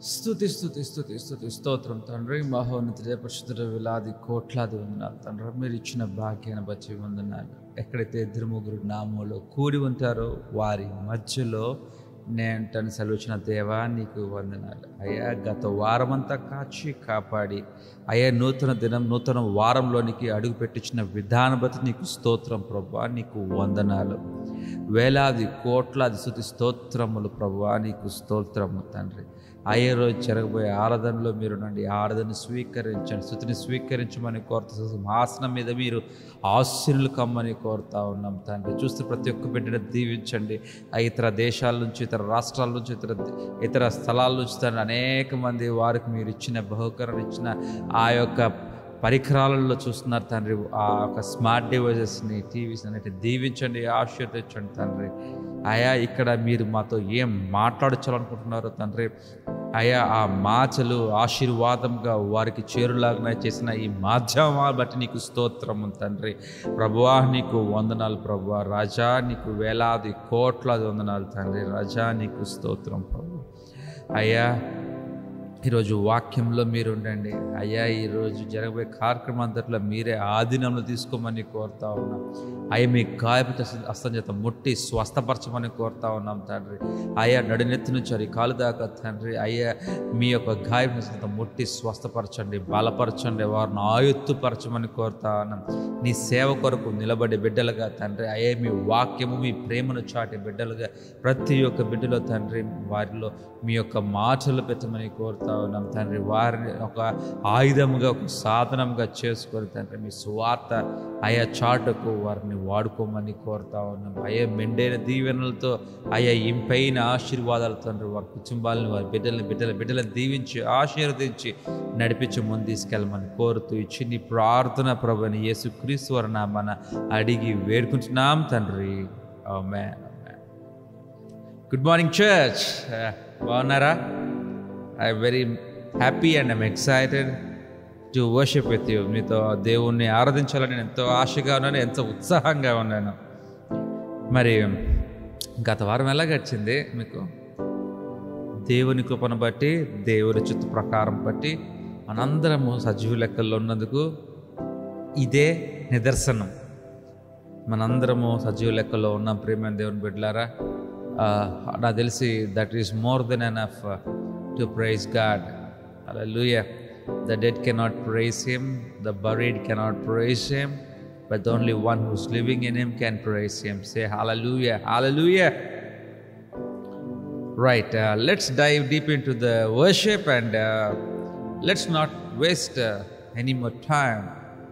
స్తుతి స్తుతి స్తుతి స్తుతి స్తోత్రం తండ్రి మహోన్నతుడే పరిశుద్ధుడ వేలాది కోట్లాది వందనాలు తండ్రి మీరు ఇచ్చిన భాగ్యాన్ని బట్టి వందనాలు ఎక్కడైతే ఇద్దరు ముగ్గురు నామంలో కూడి ఉంటారో వారి మధ్యలో నేను తను సెలవుచిన దేవా నీకు వందనాలు అయ్యా గత వారమంతా కాచి కాపాడి అయ్యా నూతన దినం నూతన వారంలోనికి అడుగు పెట్టించిన విధానం బట్టి నీకు స్తోత్రం ప్రభా నీకు వందనాలు వేలాది కోట్లాది స్థుతి స్తోత్రములు ప్రభా నీకు స్తోత్రము తండ్రి అయ్యే రోజు జరగబోయే ఆరాధనలో మీరు నుండి ఆరాధన స్వీకరించండి స్థుతిని స్వీకరించమని కోరుతా సింహాసనం మీద మీరు ఆశీనులు కమ్మని కోరుతా ఉన్నాం తండ్రి చూస్తే ప్రతి ఒక్క బిడ్డను దీవించండి ఆ ఇతర దేశాల నుంచి ఇతర రాష్ట్రాల నుంచి ఇతర ఇతర స్థలాల నుంచి తండ్రి అనేక మంది వారికి మీరు ఇచ్చిన బహుకరణ ఇచ్చిన ఆ యొక్క పరికరాలలో చూస్తున్నారు తండ్రి ఆ యొక్క స్మార్ట్ డివైజెస్ని టీవీస్ అన్నిటి దీవించండి ఆశీర్వదించండి తండ్రి అయా ఇక్కడ మీరు మాతో ఏం మాట్లాడించాలనుకుంటున్నారో తండ్రి అయా ఆ మాటలు ఆశీర్వాదంగా వారికి చేరులాగా చేసిన ఈ మాధ్యమాలు బట్టి నీకు స్తోత్రము తండ్రి ప్రభువా నీకు వందనాలు ప్రభువా రాజా నీకు వేలాది కోట్లాది వందనాలు తండ్రి రాజా నీకు స్తోత్రం ప్రభు అయ్యా ఈరోజు వాక్యంలో మీరు ఉండండి అయ్యా ఈరోజు జరగబోయే కార్యక్రమం అంతట్లో మీరే ఆధీనంలో తీసుకోమని కోరుతా ఉన్నాం అయ్యా మీ గాయపు అస్తం చేత ముట్టి స్వస్థపరచమని కోరుతా ఉన్నాం తండ్రి అయ్యా నడినెత్తి నుంచి అది కాలు దాకా తండ్రి అయ్యా మీ యొక్క గాయపు చేత ముట్టి స్వస్థపరచండి బలపరచండి వారిని ఆయుత్తుపరచమని కోరుతా ఉన్నాం నీ సేవ కొరకు నిలబడే బిడ్డలుగా తండ్రి అయ్యే మీ వాక్యము మీ ప్రేమను చాటే బిడ్డలుగా ప్రతి ఒక్క బిడ్డలో తండ్రి వారిలో మీ యొక్క మాటలు పెట్టమని కోరుతా ఉన్నాం తండ్రి వారిని ఒక ఆయుధముగా ఒక సాధనంగా చేసుకొని తండ్రి మీ సువార్త అయా చాటుకు వారిని వాడుకోమని కోరుతా ఉన్నాం అయ్యా మెండైన దీవెనలతో అయ్యా ఇంపైన ఆశీర్వాదాలు తండ్రి వారి కుటుంబాలను వారి బిడ్డలను బిడ్డల బిడ్డలను దీవించి ఆశీర్వదించి నడిపించి ముందు తీసుకెళ్ళమని కోరుతూ ఇచ్చి నీ ప్రార్థన ప్రభుని యేసు క్రీస్తు వారి నామన అడిగి వేడుకుంటున్నాం తండ్రి ఆమె గుడ్ మార్నింగ్ చర్చ్ బాగున్నారా I very happy and I'm excited to worship with you మీతో దేవుణ్ణి ఆరాధించాలని నేను ఎంతో ఆశగా ఉన్నాను ఎంతో ఉత్సాహంగా ఉన్నాను మరి గత వారం ఎలా గడిచింది మీకు దేవుని కృపను బట్టి దేవుని చిత్త ప్రకారం బట్టి మనందరము సజీవ లెక్కల్లో ఉన్నందుకు ఇదే నిదర్శనం మనందరము సజీవ లెక్కలో ఉన్నాం ప్రేమ దేవుని బిడ్డలారా నాకు తెలిసి that is more than enough to praise God hallelujah the dead cannot praise him the buried cannot praise him but only one who's living in him can praise him say hallelujah hallelujah right let's dive deep into the worship and let's not waste any more time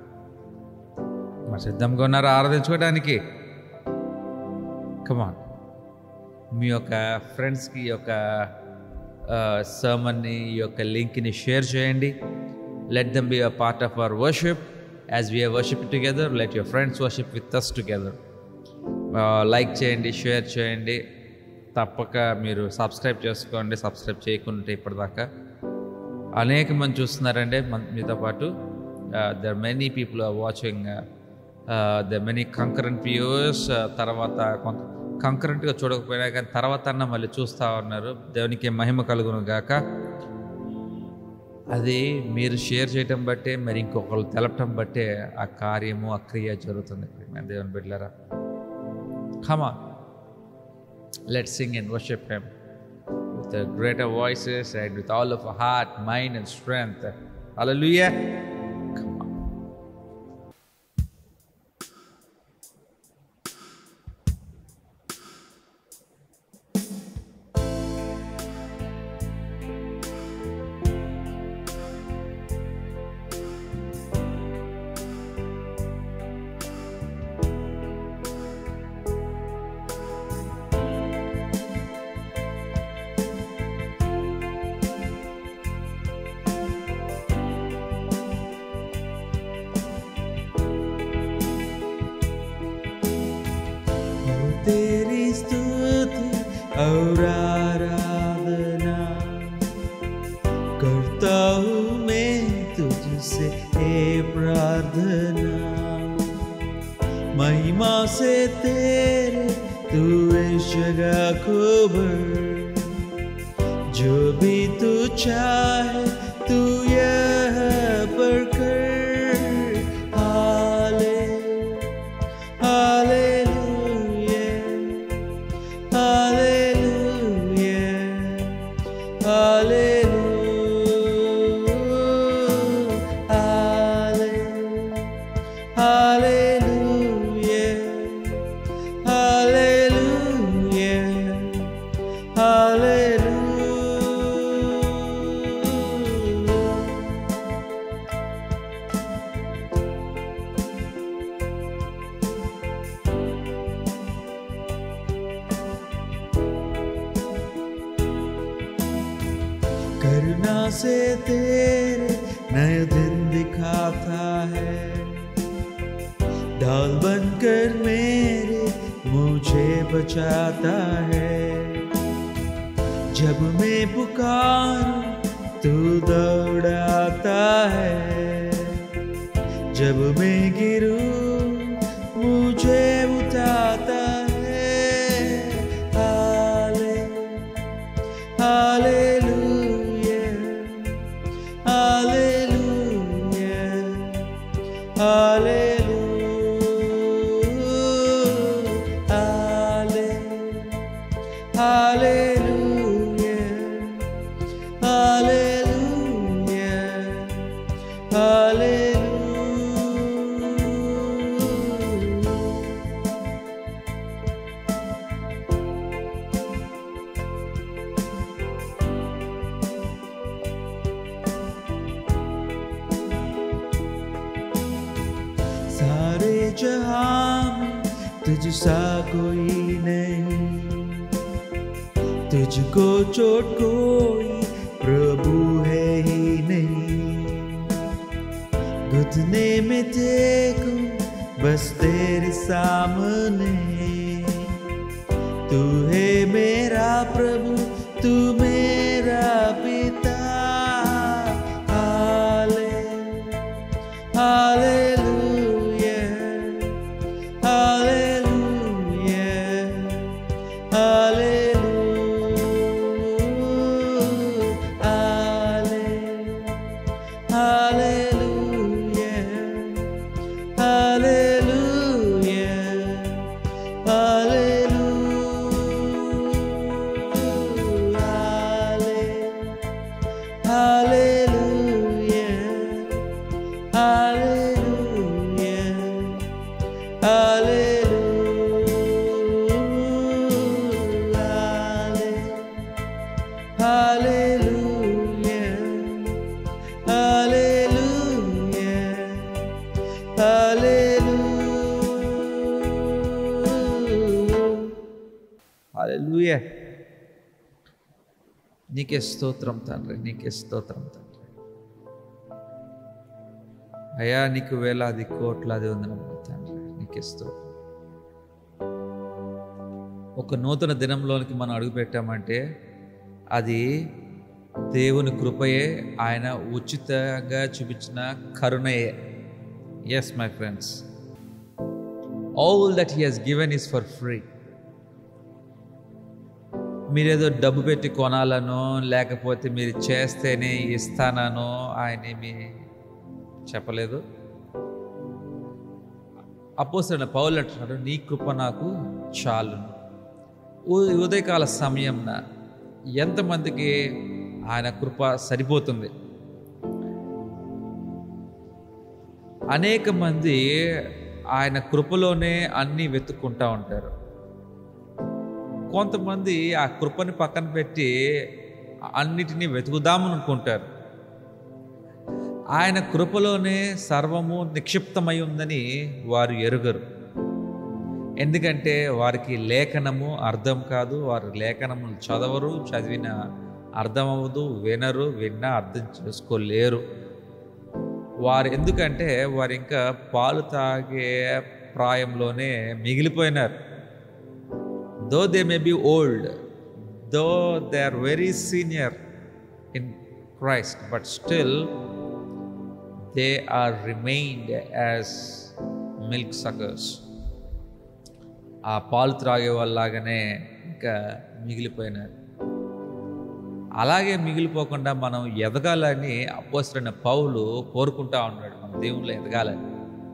మరి సిద్ధంగా ఉన్నారా ఆరాధించుకోవడానికి కమాన్ మీ యొక్క ఫ్రెండ్స్కి ఈ యొక్క సర్మన్ని ఈ యొక్క లింక్ని షేర్ చేయండి let them be a part of our worship as we are worship together let your friends worship with us together like చేయండి షేర్ చేయండి తప్పక మీరు సబ్స్క్రైబ్ చేసుకోండి సబ్స్క్రైబ్ చేయకుండా ఇప్పటిదాకా అనేక మంది చూస్తున్నారండి మీతో పాటు there many people are watching the many concurrent viewers తర్వాత కొంత కంకరెంట్గా చూడకపోయినా కానీ తర్వాత అన్న మళ్ళీ చూస్తూ ఉన్నారు దేవునికి మహిమ కలుగును గాక అది మీరు షేర్ చేయటం బట్టే మరి ఇంకొకరు తెలపటం బట్టే ఆ కార్యము ఆ క్రియ జరుగుతుంది దేవుని బిడ్డలరా come on let sing and worship him with greater voices and with all of heart mind and strength hallelujah तेरी स्तुति और आराधना करता हूँ मैं तुझसे हे प्रार्थना महिमा से तेरे तू इस जगह को भर जो भी तू चाहे तू यह पर कर हाले hallelujah hallelujah hallelujah Hallelujah. Hallelujah. Hallelujah. करुणा से तेरे नए दिन दिखाता है ढाल बनकर मेरे मुझे बचाता है जब मैं पुकारूं तू दौड़ाता है जब मैं गिरूं मुझे उठाता है हाले hallelujah hallelujah Hallelujah. Hallelujah. Hallelujah. Hallelujah. सारे जहां में तुझ सा कोई नहीं तुझको चोट कोई प्रभु है ही नहीं घुटने में देखो बस तेरे सामने तू है मेरा प्रभु तू मेरा पिता हाले Hallelujah. Hallelujah. Hallelujah. Hallelujah. Hallelujah. Hallelujah. Hallelujah. Hallelujah. Hallelujah. Hallelujah. Hallelujah. Hallelujah. హల్లెలూయా నీకే స్తోత్రం తండ్రి నీకే స్తోత్రం తండ్రి అయ్యా నీకు వేలాది కోట్లాది వందనములు తండ్రి నీకే స్తోత్రం ఒక నూతన దినంలోనికి మనం అడుగుపెట్టామంటే అది దేవుని కృపయే ఆయన ఉచితంగా చూపించిన కరుణయే yes my friends all that he has given is for free మీరేదో డబ్బు పెట్టి కొనాలనో లేకపోతే మీరు చేస్తేనే ఇస్తానో ఆయన ఏమి చెప్పలేదు అపోసరైన పౌలు అంటున్నాడు నీ కృప నాకు చాలును ఉ- ఉదయకాల సమయంన ఎంతమందికి ఆయన కృప సరిపోతుంది అనేక మంది ఆయన కృపలోనే అన్నీ వెతుక్కుంటా ఉంటారు కొంతమంది ఆ కృపని పక్కన పెట్టి అన్నిటినీ వెతుకుదామనుకుంటారు ఆయన కృపలోనే సర్వము నిక్షిప్తమై ఉందని వారు ఎరుగరు ఎందుకంటే వారికి లేఖనము అర్థం కాదు వారు లేఖనములు చదవరు చదివిన అర్థం అవ్వదు వినరు విన్నా అర్థం చేసుకోలేరు వారు ఎందుకంటే వారు ఇంకా పాలు తాగే ప్రాయంలోనే మిగిలిపోయినారు though they may be old though they are very senior in Christ but still they are remained as milk suckers ఆ పాలు త్రాగే వాళ్ళలాగానే ఇంకా మిగిలిపోయినారు అలాగే మిగిలిపోకుండా మనం ఎదగాలని అపోసరైన పౌలు కోరుకుంటా ఉన్నాడు మన దేవుళ్ళు ఎదగాలని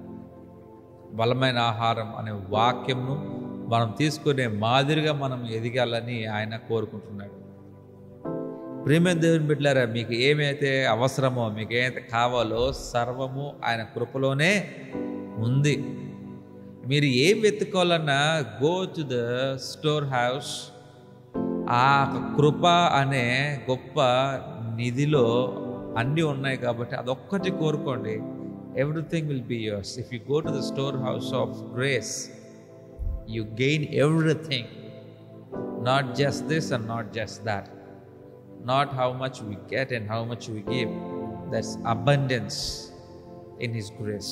బలమైన ఆహారం అనే వాక్యంను మనం తీసుకునే మాదిరిగా మనం ఎదగాలని ఆయన కోరుకుంటున్నాడు ప్రేమైన దేవుని బిడ్డారా మీకు ఏమైతే అవసరమో మీకు ఏమైతే కావాలో సర్వము ఆయన కృపలోనే ఉంది మీరు ఏం వెతుక్కోవాలన్నా go to the storehouse ఆ కృప అనే గొప్ప నిధిలో అన్నీ ఉన్నాయి కాబట్టి అదొక్కటి కోరుకోండి everything will be yours if you go to the storehouse of grace you gain everything not just this and not just that not how much we get and how much we give. That's abundance in His grace.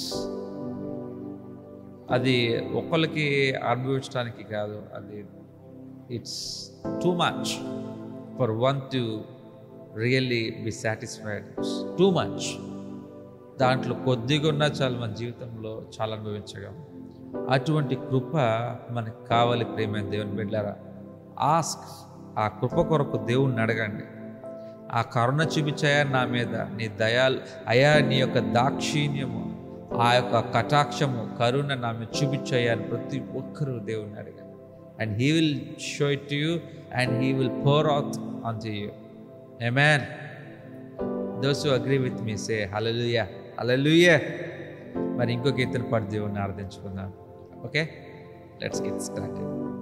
అది ఒకళ్ళకి అనుభవించడానికి కాదు అది it's too much for one to really be satisfied too much దాంట్లో కొద్దిగా ఉన్నా చాలు మన జీవితంలో చాలా అనుభవించగలం అటువంటి కృప మనకు కావాలి ప్రేమైన దేవుని బిడ్డారా ఆస్క్ ఆ కృప కొరకు దేవుణ్ణి అడగండి ఆ కరుణ చూపించాయా నా మీద నీ దయాలు అయా నీ యొక్క దాక్షిణ్యము ఆ యొక్క కటాక్షము కరుణ నా మీద చూపించాయా అని ప్రతి ఒక్కరూ దేవుణ్ణి అడగండి and he will show it you and he will pour out onto you amen those agree with me say hallelujah hallelujah మరి ఇంకో కీర్తన పాటు దేవుణ్ణి ఆరాధించుకుందాం ఓకే లెట్స్ గెట్ స్టార్ట్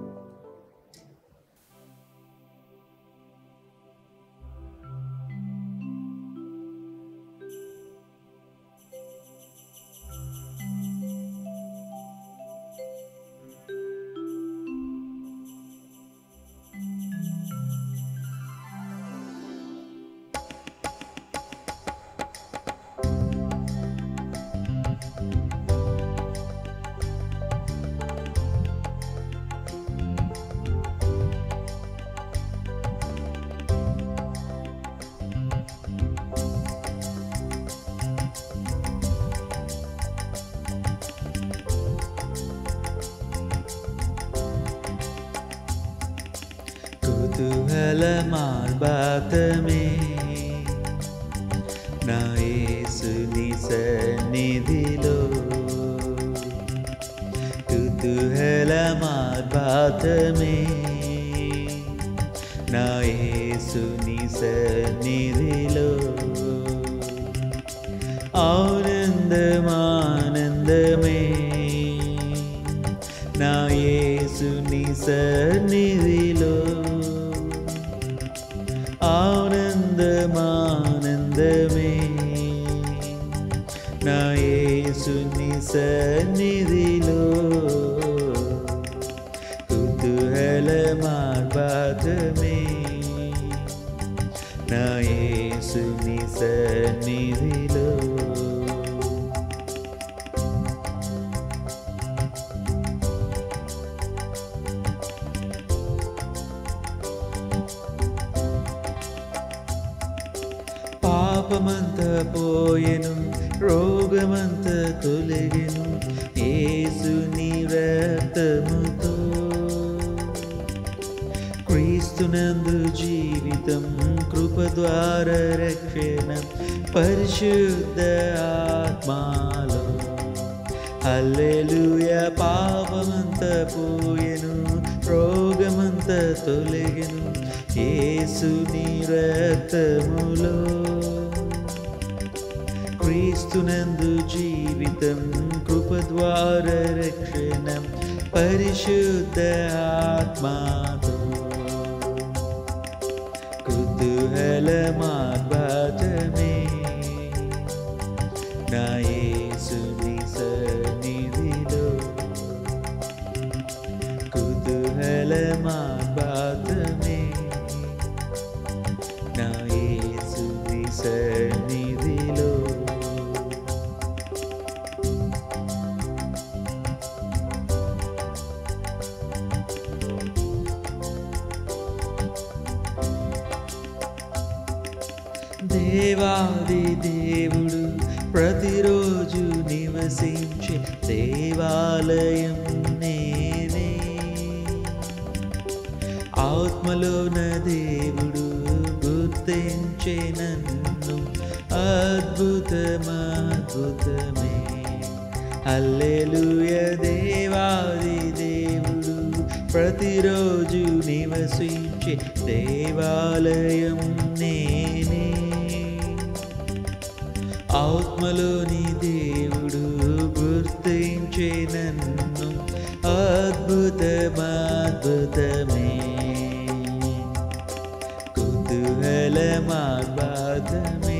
కుతూహల మార్బాతమే నా యేసుని సన్నిధిలో కుతూహల మార్బాతమే నా యేసుని సన్నిధిలో ఆనందమానందమే నా యేసుని సన్నిధిలో ఆనందమానందమే నా యేసుని సన్నిధిలో కుతూహల మార్బాధమే నా యేసుని సన్నిధిలో పాపమంత పోయెను రోగమంత తొలగెను యేసుని రక్తముతో క్రీస్తునందు జీవితం కృప ద్వారా రక్షణ పరిశుద్ధ ఆత్మాలో హల్లెలూయ పాపమంత పోయెను రోగమంత తొలగెను యేసుని రక్తములో క్రీస్తునందు జీవితం కృప ద్వారా రక్షణ పరిశుద్ధ ఆత్మాతో కుతూహల మార్బాటమే నా యేసుని సన్నిధిలో కుతూహల మార్బాటమే నా యేసుని సన్నిధిలో దేవాది దేవుడు ప్రతిరోజు నివసించే దేవాలయం నేనే ఆత్మలోన దేవుడు గుర్తు గుర్తించే నన్ను అద్భుతమద్భుతమే అల్లెలుయ దేవాది దేవుడు ప్రతిరోజు నివసించే దేవాలయం నేనే ఆత్మలోని దేవుడు గుర్తించే నన్ను అద్భుతమద్భుతమే కుతూహలమాద్భుతమే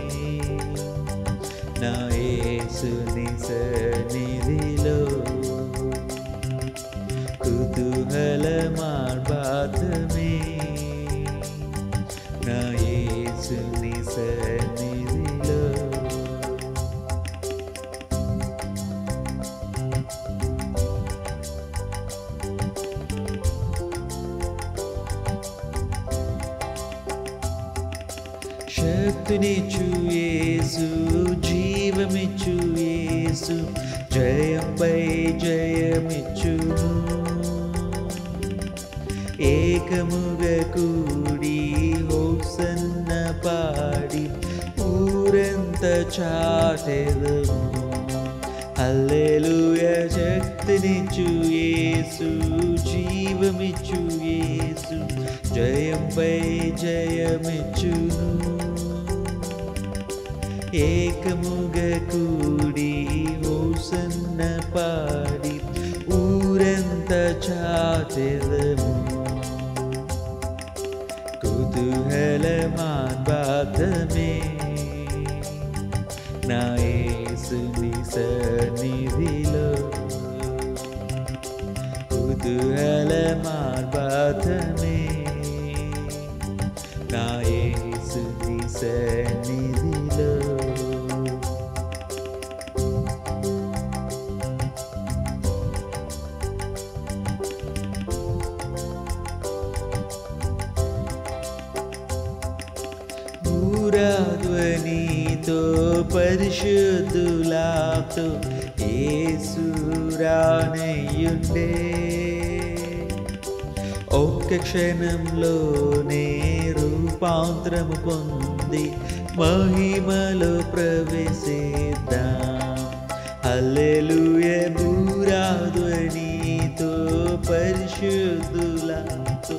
నా యేసుని సన్నిధిలో కుతూహలమాద్భుతమే నా యేసుని సన్నిధిలో శక్తినిచ్చు యేసు జీవమిచ్చు యేసు జయంపై జయమిచ్చును ఏకముగ కూడి హోసన్న పాడి ఊరంత చాటెదము హల్లెలూయ శక్తినిచ్చు యేసు జీవమిచ్చు యేసు జయంపై జయమిచ్చును ఏకముగ కూడి హోసన్న పాడి ఊరంత చాటెదము కుతూహలమాద్భాతమే నా యేసుని సన్నిధిలో కుతూహలమాద్భాతమే నా యేసుని సన్నిధిలో ధ్వనితో పరిశుద్ధులాతో ఏసురానయ్యుండే ఒక్క క్షణంలోనే రూపాంతరము పొంది మహిమలో ప్రవేశిద్దాం హల్లెలూయ భూరాధ్వనితో పరిశుద్ధులతో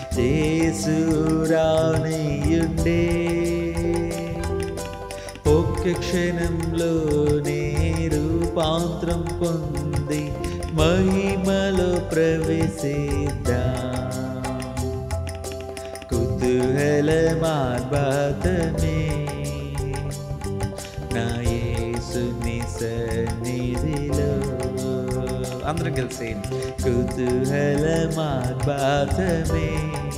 చేసురానయ్యుండే ఒక్క క్షణంలోనే రూపాంతరం పొంది మహిమలో ప్రవేశిద్దాం కుతూహలమార్బాతమే నా యేసుని సన్నిధిలో అందరం కలిసి కుతూహలమార్బాతమే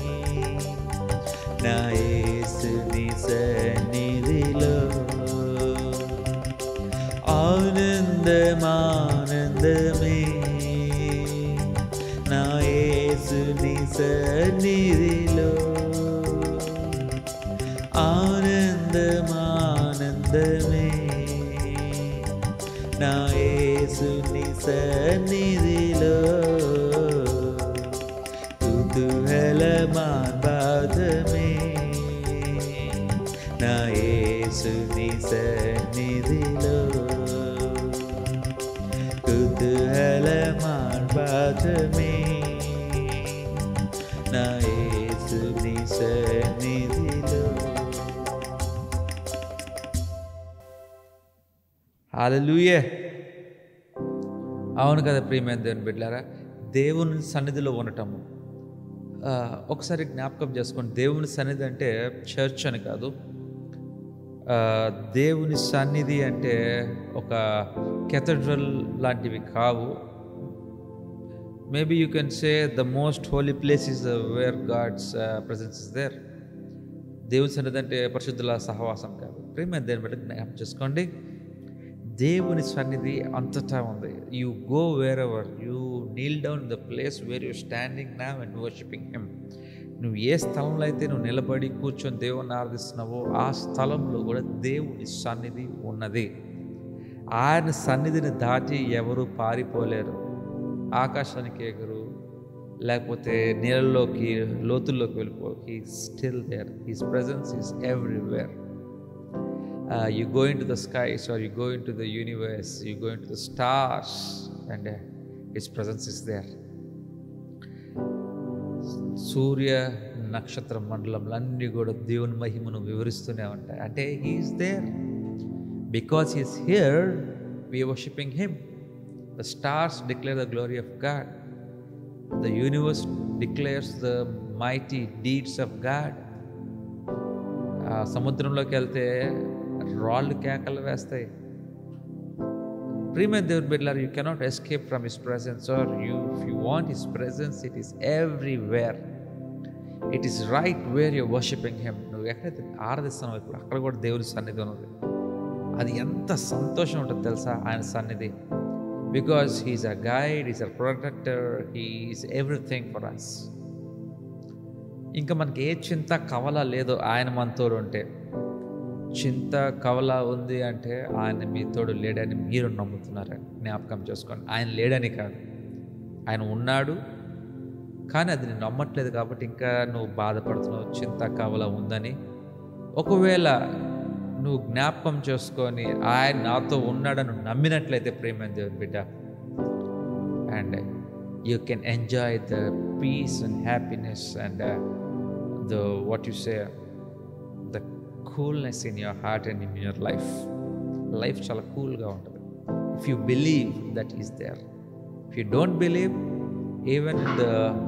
నా యేసుని సన్నిధిలో ఆనందమానందమే నా యేసుని సన్నిధిలో ఆనందమానందమే నా యేసుని సన్నిధిలో కుతూహలమాబాధమే నా యేసుని సన్నిధిలో కుతూహలమాబాధమే నా యేసుని సన్నిధిలో హాలూయే అవును కదా ప్రియమైన దేవుని బిడ్డారా దేవుని సన్నిధిలో ఉండటము ఆ, ఒకసారి జ్ఞాపకం చేసుకోండి దేవుని సన్నిధి అంటే చర్చ్ అని కాదు ఆ, దేవుని సన్నిధి అంటే ఒక కెథడ్రల్ లాంటివి కావు maybe you can say the most holy place is where God's presence is there దేవుని సన్నిధి అంటే పరిశుద్ధుల సహవాసం కాదు ప్రేమ దేని బట్టి జ్ఞాపకం చేసుకోండి దేవుని సన్నిధి అంతటా ఉంది you go wherever you kneel down the place where you standing నా అండ్ వర్షిపింగ్ హిమ్ నువ్వు ఏ స్థలంలో అయితే నువ్వు నిలబడి కూర్చొని దేవుని ఆరాధిస్తున్నావో ఆ స్థలంలో కూడా దేవుని సన్నిధి ఉన్నది ఆయన సన్నిధిని దాటి ఎవరు పారిపోలేరు ఆకాశానికి ఎగరు లేకపోతే నీళ్ళలోకి లోతుల్లోకి వెళ్ళిపో he still there his presence is everywhere you go into the skies or you go into the universe you go into the stars and his presence is there సూర్య నక్షత్ర మండలంలో అన్నీ కూడా దేవుని మహిమను వివరిస్తూనే ఉంటాయి అంటే he is there because he's here we worshipping him the stars declare the glory of God the universe declares the mighty deeds of God సముద్రంలోకి వెళ్తే రాళ్ళు కేకలు వేస్తాయి ప్రీమియం దేవుని బిడ్డలారు you cannot escape from his presence are you if you want his presence it is everywhere it is right where you worshipping him నువ్వు ఎక్కడైతే ఆరాధిస్తున్నావు ఇప్పుడు అక్కడ కూడా దేవుని సన్నిధి ఉన్నది అది ఎంత సంతోషం ఉంటుంది తెలుసా ఆయన సన్నిధి because he is a guide is a protector he is everything for us ఇంకా మనకి ఏ చింత కవల లేదో ఆయన మనతో ఉంటే చింత కవల ఉంది అంటే ఆయన మీ తోడు లేడని మీరు నమ్ముతున్నారని జ్ఞాపకం చేసుకోండి ఆయన లేడని కాదు ఆయన ఉన్నాడు కానీ అది నేను నమ్మట్లేదు కాబట్టి ఇంకా నువ్వు బాధపడుతున్నావు చింత కవల ఉందని ఒకవేళ నువ్వు జ్ఞాపకం చేసుకొని ఆయన నాతో ఉన్నాడని నమ్మినట్లయితే ప్రేమ దేవుని బిడ్డ and you can enjoy the peace and happiness and the what you say the coolness in your heart and in your life life చాలా కూల్గా ఉంటుంది if you believe that is there if you don't believe even the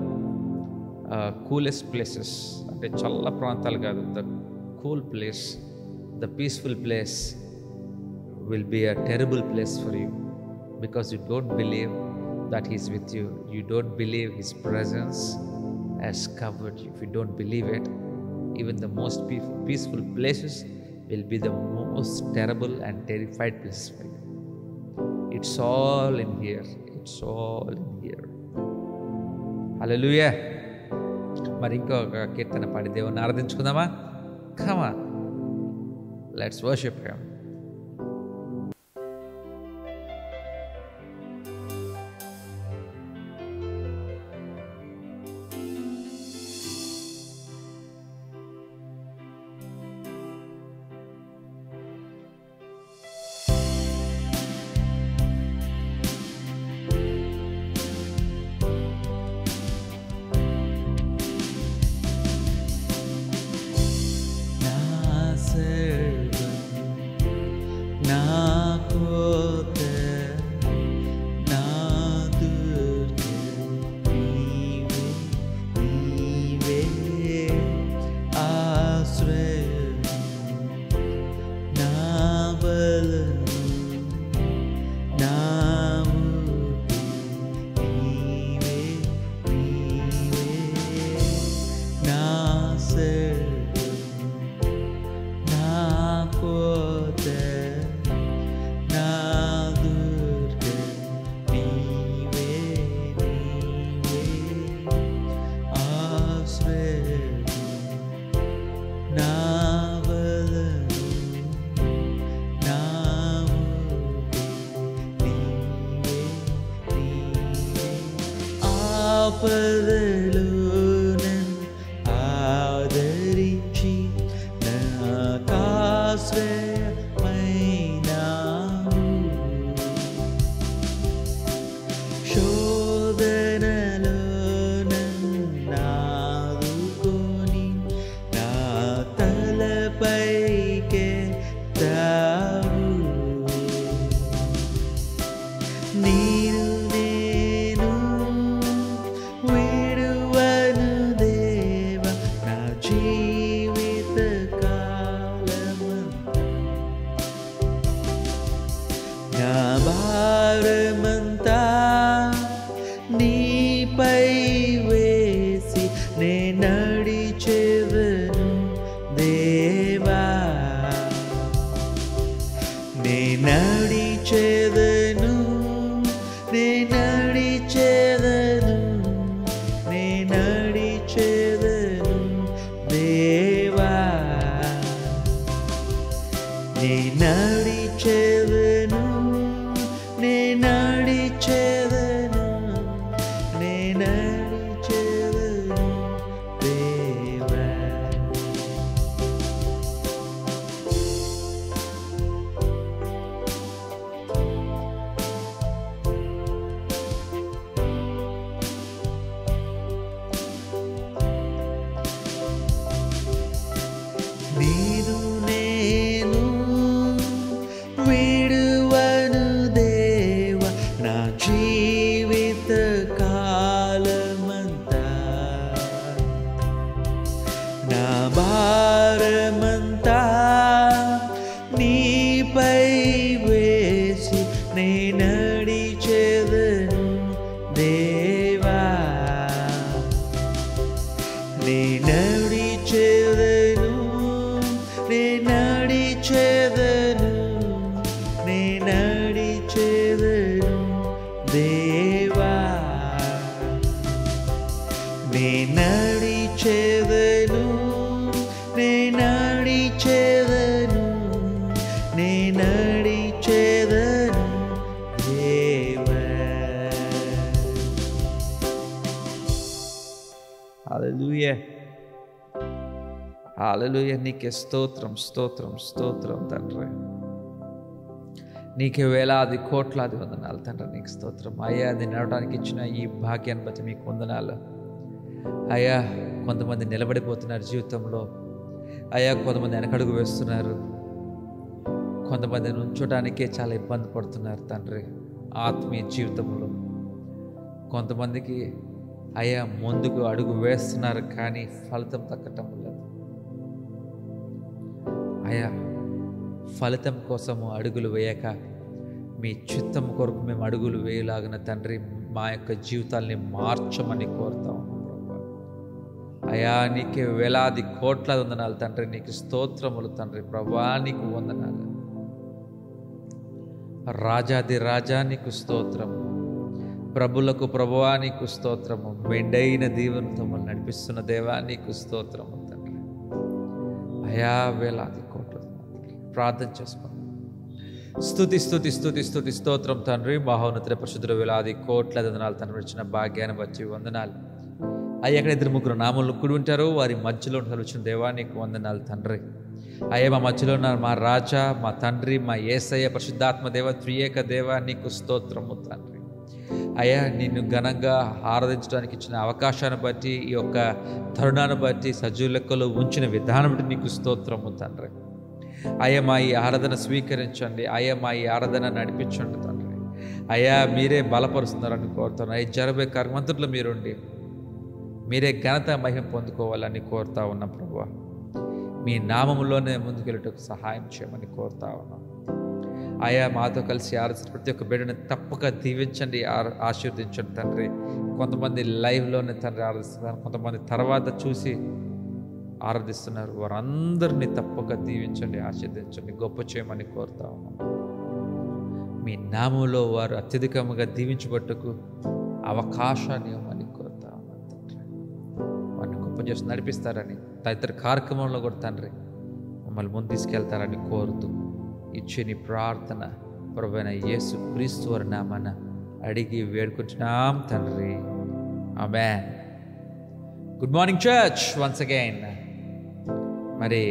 coolest places అంటే చల్ల ప్రాంతాలు కాదు the cool place the peaceful place will be a terrible place for you because you don't believe that He is with you. You don't believe His presence has covered you. If you don't believe it, even the most peace- peaceful places will be the most terrible and terrified places for you. It's all in here. It's all in here. Hallelujah. మరి ఇంకొక కీర్తన పాడి దేవుని ఆరాధించుకుందామా come on let's worship him నా సర్వం నా కోట నా దుర్గం నీవే నీవే ఆశ్రయం నా బలము నా ఊపిరి నీవే నీవే నా సర్వం నా కోట నా దుర్గం నీవే నీవే ఆశ్రయం నా బలము నా ఊపిరి నీవే నీవే ఆపదలో నన్ను ఆదరించి నాకాశ్రయమైనావు శోధనలో నన్నాదుకొని నా తలపైకే తావు నీరు నేను విడువను దేవ నా జీవిత కాలమంతా నా భారమంతా నీపై వేసి నే నడిచెదను దేవా నే నడిచెదను నే నడిచెదను నే నడిచెదను దేవా నే నడిచెదను నే నడిచెదను నే నడిచెదను భారమంతా నీపై వేసి నే నడిచెదను దేవా నే నడిచెదను నే నడిచెదను నే నడిచెదను దేవా నే నడిచెదను నే నడిచెదను నే నడిచెదను దేవా హల్లెలూయా హల్లెలూయా నీకే స్తోత్రం స్తోత్రం స్తోత్రం తండ్రి నీకే వేలాది కోట్లాది వందనాలు తండ్రి నీకు స్తోత్రం అయ్యా అది నడవడానికి ఇచ్చిన ఈ భాగ్యాన్ని బట్టి మీకు వందనాలు అయ్యా కొంతమంది నిలబడిపోతున్నారు జీవితంలో అయ్యా కొంతమంది వెనకడుగు వేస్తున్నారు కొంతమంది నుంచోడానికే చాలా ఇబ్బంది పడుతున్నారు తండ్రి ఆత్మీయ జీవితంలో కొంతమందికి అయ్యా ముందుకు అడుగు వేస్తున్నారు కానీ ఫలితం దక్కటం లేదు అయ్యా ఫలితం కోసము అడుగులు వేయక మీ చిత్తం కొరకు మేము అడుగులు వేయలాగిన తండ్రి మా యొక్క జీవితాల్ని మార్చమని కోరుతా ఉన్నాం ప్రభా. అయ్యా నీకే వేలాది కోట్ల వందనాలు తండ్రి నీకు స్తోత్రములు తండ్రి ప్రభా నీకు వందనాలు రాజాది రాజా నీకు స్తోత్రము ప్రభులకు ప్రభువా నీకు స్తోత్రము మెండైన దీవెనతో మమ్మల్ని నడిపిస్తున్న దేవా నీకు స్తోత్రము తండ్రి అయా వేలాది కోట్ల వందనాలు. ప్రార్థన చేసుకోండి స్థుతి స్థుతి స్థుతి స్థుతి స్తోత్రం తండ్రి మహోన్నతుల పరిశుద్ధుల వేలాది కోట్ల వందనాలు తండ్రి ఇచ్చిన భాగ్యాన్ని వచ్చి వందనాలు అయ్యా ఎక్కడ ఇద్దరు ముగ్గురు నామలు కుడి ఉంటారు వారి మధ్యలో ఉంటారు వచ్చిన దేవా నీకు వందనాలు తండ్రి అయ్యా మా మధ్యలో ఉన్నారు మా రాజా మా తండ్రి మా ఏసయ్య పరిశుద్ధాత్మ దేవ త్రియేక దేవ నీకు స్తోత్రము తండ్రి అయ్యా నిన్ను ఘనంగా ఆరాధించడానికి ఇచ్చిన అవకాశాన్ని బట్టి ఈ యొక్క తరుణాన్ని బట్టి సజీవ లెక్కలో ఉంచిన విధానం బట్టి నీకు స్తోత్రము తండ్రి అయ్యా మా ఈ ఆరాధన స్వీకరించండి అయ్యా మా ఈ ఆరాధన నడిపించండి తండ్రి అయ్యా మీరే బలపరుస్తున్నారని కోరుతాను అయ్యా జరబే కర్మంతట్లో మీరుండి మీరే ఘనత మహిమ పొందుకోవాలని కోరుతా ఉన్నా ప్రభు మీ నామములోనే ముందుకెళ్ళటకు సహాయం చేయమని కోరుతా ఉన్నాం ఆయా మాతో కలిసి ఆరాధించిన ప్రతి ఒక్క బిడ్డని తప్పక దీవించండి ఆ- ఆశీర్వదించండి తండ్రి కొంతమంది లైవ్లోనే తండ్రి ఆరాధిస్తున్నారు కొంతమంది తర్వాత చూసి ఆరాధిస్తున్నారు వారందరినీ తప్పక దీవించండి ఆశీర్వదించండి గొప్ప చేయమని కోరుతా ఉన్నాం మీ నామంలో వారు అత్యధికంగా దీవించబట్టుకు అవకాశాన్ని ఇవ్వమని కోరుతా ఉన్నాం తండ్రి వారిని గొప్ప చేసి నడిపిస్తారని తదితర కార్యక్రమంలో కూడా తండ్రి మమ్మల్ని ముందు తీసుకెళ్తారని కోరుతూ ఇచ్చే నీ ప్రార్థన ప్రభువైన యేసు క్రీస్తు వారి నామాన అడిగి వేడుకుంటున్నాం తండ్రి ఆమె good morning church once again మరి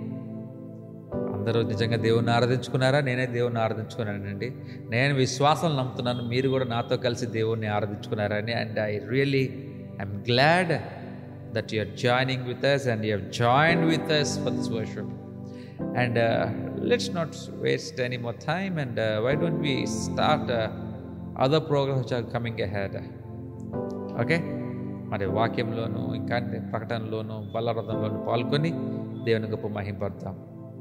అందరూ నిజంగా దేవుని ఆరాధించుకున్నారా నేనే దేవుని ఆరాధించుకున్నానండి నేను విశ్వాసం నమ్ముతున్నాను మీరు కూడా నాతో కలిసి దేవుణ్ణి ఆరాధించుకున్నారని and I really I'm glad that you are joining with us and you have join with us for this worship and let's not waste any more time and why don't we start other programs which are coming ahead okay మరి వాక్యంలోను ఇంకా అంటే ప్రకటనలోను బలరథంలోను పాల్గొని దేవుని గొప్ప మహింపడతాం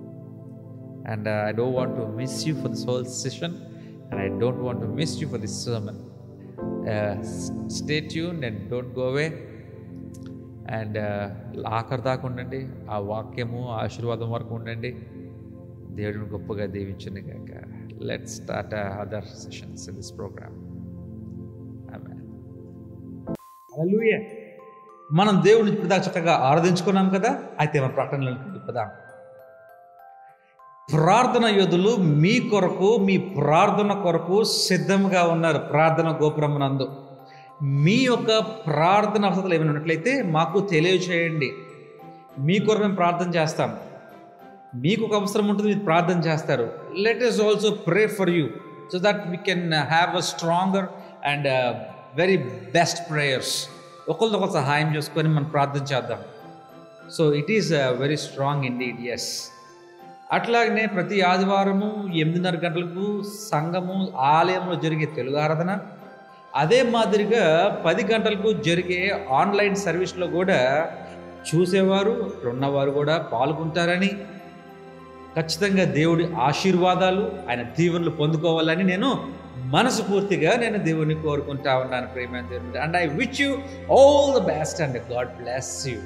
and I don't want to miss you for this whole session and I don't want to miss you for this sermon stay tune and don't go away అండ్ ఆఖరి దాకా ఉండండి ఆ వాక్యము ఆ ఆశీర్వాదం వరకు ఉండండి దేవుడిని గొప్పగా దీవించండి కాక let start other sessions in this program hallelujah మనం దేవుడిని ఇప్పుడు చక్కగా ఆరాధించుకున్నాం కదా అయితే మన ప్రకటనలోకి పదాం ప్రార్థన యోధులు మీ కొరకు మీ ప్రార్థన కొరకు సిద్ధంగా ఉన్నారు ప్రార్థన గోపురమునందు మీ యొక్క ప్రార్థన అవసరాలు ఏమైనా ఉన్నట్లయితే మాకు తెలియచేయండి మీ కొరకు మేము ప్రార్థన చేస్తాం మీకు ఒక అవసరం ఉంటుంది మీరు ప్రార్థన చేస్తారు let is also pray for you so that we can have a stronger and very best prayers ఒకరితో సహాయం చేసుకొని మనం ప్రార్థన చేద్దాం so it is very strong indeed yes అట్లాగనే ప్రతి ఆదివారము ఎనిమిదిన్నర గంటలకు సంఘము ఆలయంలో జరిగే తెలుగు ఆరాధన అదే మాదిరిగా పది గంటలకు జరిగే ఆన్లైన్ సర్వీస్లో కూడా చూసేవారు ఇక్కడ ఉన్నవారు కూడా పాల్గొంటారని ఖచ్చితంగా దేవుడి ఆశీర్వాదాలు ఆయన దీవెనలు పొందుకోవాలని నేను మనస్ఫూర్తిగా నేను దేవుని కోరుకుంటా ఉన్నాను ప్రేమైన దేవుని and I wish you all the best and God bless you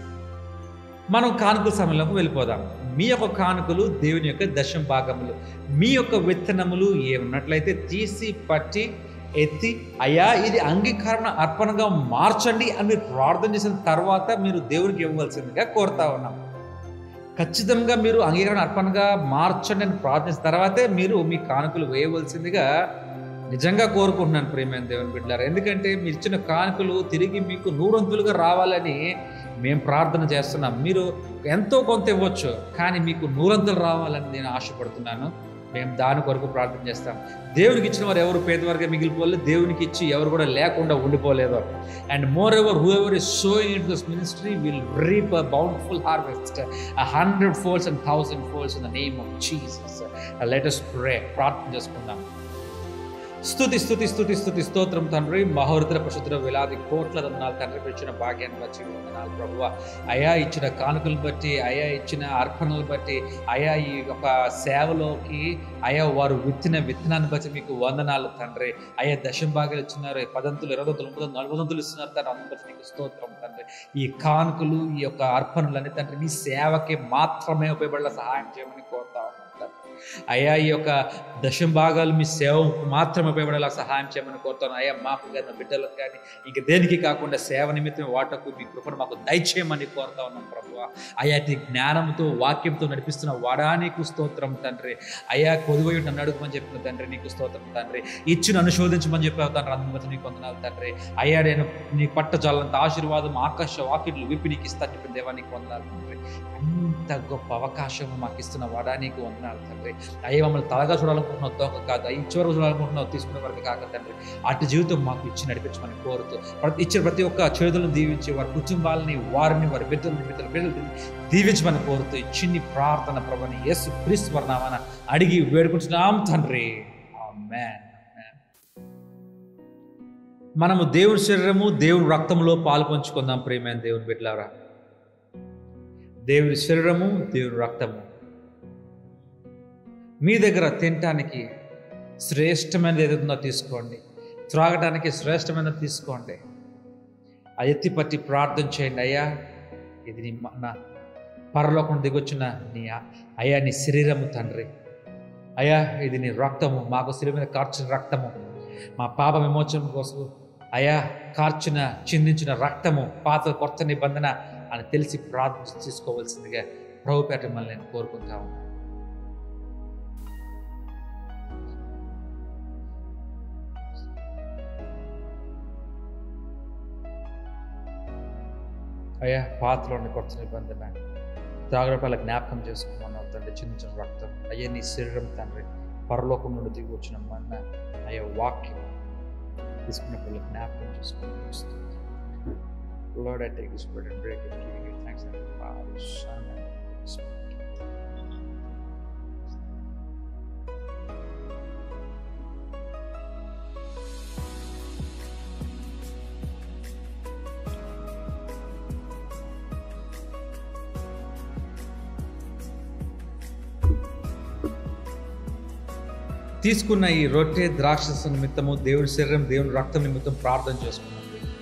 మనం కానుకల సమయంలోకి వెళ్ళిపోదాం మీ యొక్క కానుకలు దేవుని యొక్క దశం భాగములు మీ యొక్క విత్తనములు ఏమున్నట్లయితే తీసి పట్టి ఎత్తి అయ్యా ఇది అంగీకరణ అర్పణగా మార్చండి అని మీరు ప్రార్థన చేసిన తర్వాత మీరు దేవునికి ఇవ్వవలసిందిగా కోరుతా ఉన్నాం ఖచ్చితంగా మీరు అంగీకరణ అర్పణగా మార్చండి అని ప్రార్థించిన తర్వాతే మీరు మీ కానుకలు వేయవలసిందిగా నిజంగా కోరుకుంటున్నాను ప్రేమైన దేవుని బిడ్డారు ఎందుకంటే మీరు ఇచ్చిన కానుకలు తిరిగి మీకు నూరంతులుగా రావాలని మేము ప్రార్థన చేస్తున్నాం మీరు ఎంతో కొంత ఇవ్వచ్చు కానీ మీకు నూరంతులు రావాలని నేను ఆశపడుతున్నాను మేము దాని కొరకు ప్రార్థన చేస్తాం దేవునికి ఇచ్చిన వారు ఎవరు పేదవారిగా మిగిలిపోలేదు దేవునికి ఇచ్చి ఎవరు కూడా లేకుండా ఉండిపోలేదు and moreover whoever is sowing in this ministry will reap a bountiful harvest a hundred folds and thousand folds in the name of Jesus let us pray ప్రార్థన చేసుకుందాం స్తుతి స్తుతి స్తుతి స్తుతి స్తోత్రం తండ్రి మహోరుద్ర పశుద్ర వేలాది కోట్ల వందనాలు తండ్రి ఇచ్చిన భాగ్యాన్ని బట్టి వందనాలు ప్రభువ అయా ఇచ్చిన కానుకలను బట్టి అయా ఇచ్చిన అర్పణలు బట్టి అయా ఈ యొక్క సేవలోకి అయా వారు విత్తిన విత్తనాన్ని బట్టి మీకు వందనాలు తండ్రి అయా దశం భాగాలు ఇచ్చినారు పదంతులు ఇరవై తొమ్మిది నలభై వంతులు ఇస్తున్నారు తండ్రి అందుకు బట్టి నీకు స్తోత్రం తండ్రి ఈ కానుకలు ఈ యొక్క అర్పణలన్నీ తండ్రి నీ సేవకి మాత్రమే ఉపయోగపడేలా సహాయం చేయమని కోరుతా ఉన్నాను తండ్రి. అయ్యా ఈ యొక్క దశం భాగాలు మీ సేవకు మాత్రమే ఉపయోగపడేలా సహాయం చేయమని కోరుతాను అయ్యా మాకు కానీ మా బిడ్డలకు కానీ ఇంక దేనికి కాకుండా సేవ నిమిత్తం వాటకు మీ కృపను మాకు దయచేయమని కోరుతా ఉన్నాం ప్రభు అయ్యా నీ జ్ఞానంతో వాక్యంతో నడిపిస్తున్న వాడానికి స్తోత్రం తండ్రి అయ్యా కొదువై నన్ను అడుగుమని చెప్పిన తండ్రి నీకు స్తోత్రం తండ్రి ఇచ్చి నన్ను శోధించమని చెప్పావు తండ్రి అందుకు నీకు వందనాలు తండ్రి అయ్యా నేను నీ పట్టజాలంత ఆశీర్వాదం ఆకాశ వాకిట్లు విప్పి నీకు ఇస్తాను చెప్పిన దేవా నీకు వందనాలు తండ్రి అంత గొప్ప అవకాశం మాకు ఇస్తున్న వాడా నీకు వందనాలు తండ్రి అయ్యే మమ్మల్ని తలగా చూడాలనుకుంటున్నావు తోక కాదు అయ్యి చివరకు చూడాలనుకుంటున్నావు తీసుకునే వరకు కాక తండ్రి అటు జీవితం మాకు ఇచ్చి నడిపించమని కోరుతూ ప్రతి ఇచ్చిన ప్రతి ఒక్క చేతులను దీవించి వారి కుటుంబాలని వారిని వారి బిడ్డలని బిడ్డలు బిడ్డలు దీవించమని కోరుతూ ఈ చిన్ని ప్రార్థన ప్రభని యేసు క్రీస్తు వర్ణామన అడిగి వేడుకుంటున్నాం తండ్రి ఆమేన్ మనము దేవుని శరీరము దేవుని రక్తంలో పాలు పంచుకుందాం ప్రేమైన దేవుని బిడ్డలారా దేవుని శరీరము దేవుని రక్తము మీ దగ్గర తినటానికి శ్రేష్టమైనది ఏదైతుందో తీసుకోండి త్రాగడానికి శ్రేష్టమైనది తీసుకోండి ఆ ఎత్తి పట్టి ప్రార్థన చేయండి అయ్యా ఇది నీ మ- నా పరలోకం దిగొచ్చిన నీ ఆ- అయ్యా నీ శరీరము తండ్రి అయ్యా ఇది నీ రక్తము మాకు శరీరం మీద కార్చిన రక్తము మా పాప విమోచనం కోసం అయ్యా కార్చిన చిందించిన రక్తము పాత కొత్త నిబంధన అని తెలిసి ప్రార్థన తీసుకోవాల్సిందిగా ప్రభుపేట మిమ్మల్ని నేను కోరుకుంటా ఉన్నాను అయ్యా పాత్రలోని కొత్త నిబంధన త్రాగరపాల జ్ఞాపకం చేసుకున్నాను తండ్రి చిందించిన రక్తం అయ్యా నీ శరీరం తండ్రి పరలోకం నుండి దిగి వచ్చిన మన్న అయ్యా వాక్యం తీసుకున్నప్పుడు జ్ఞాపకం చేసుకుని Lord, I take this bread and break it, giving you thanks and the Father, Son, and Holy Spirit. తీసుకున్న ఈ రొట్టె ద్రాక్షస నిమిత్తము దేవుడి శరీరం దేవుని రక్తం నిమిత్తం ప్రార్థన చేసుకున్నాం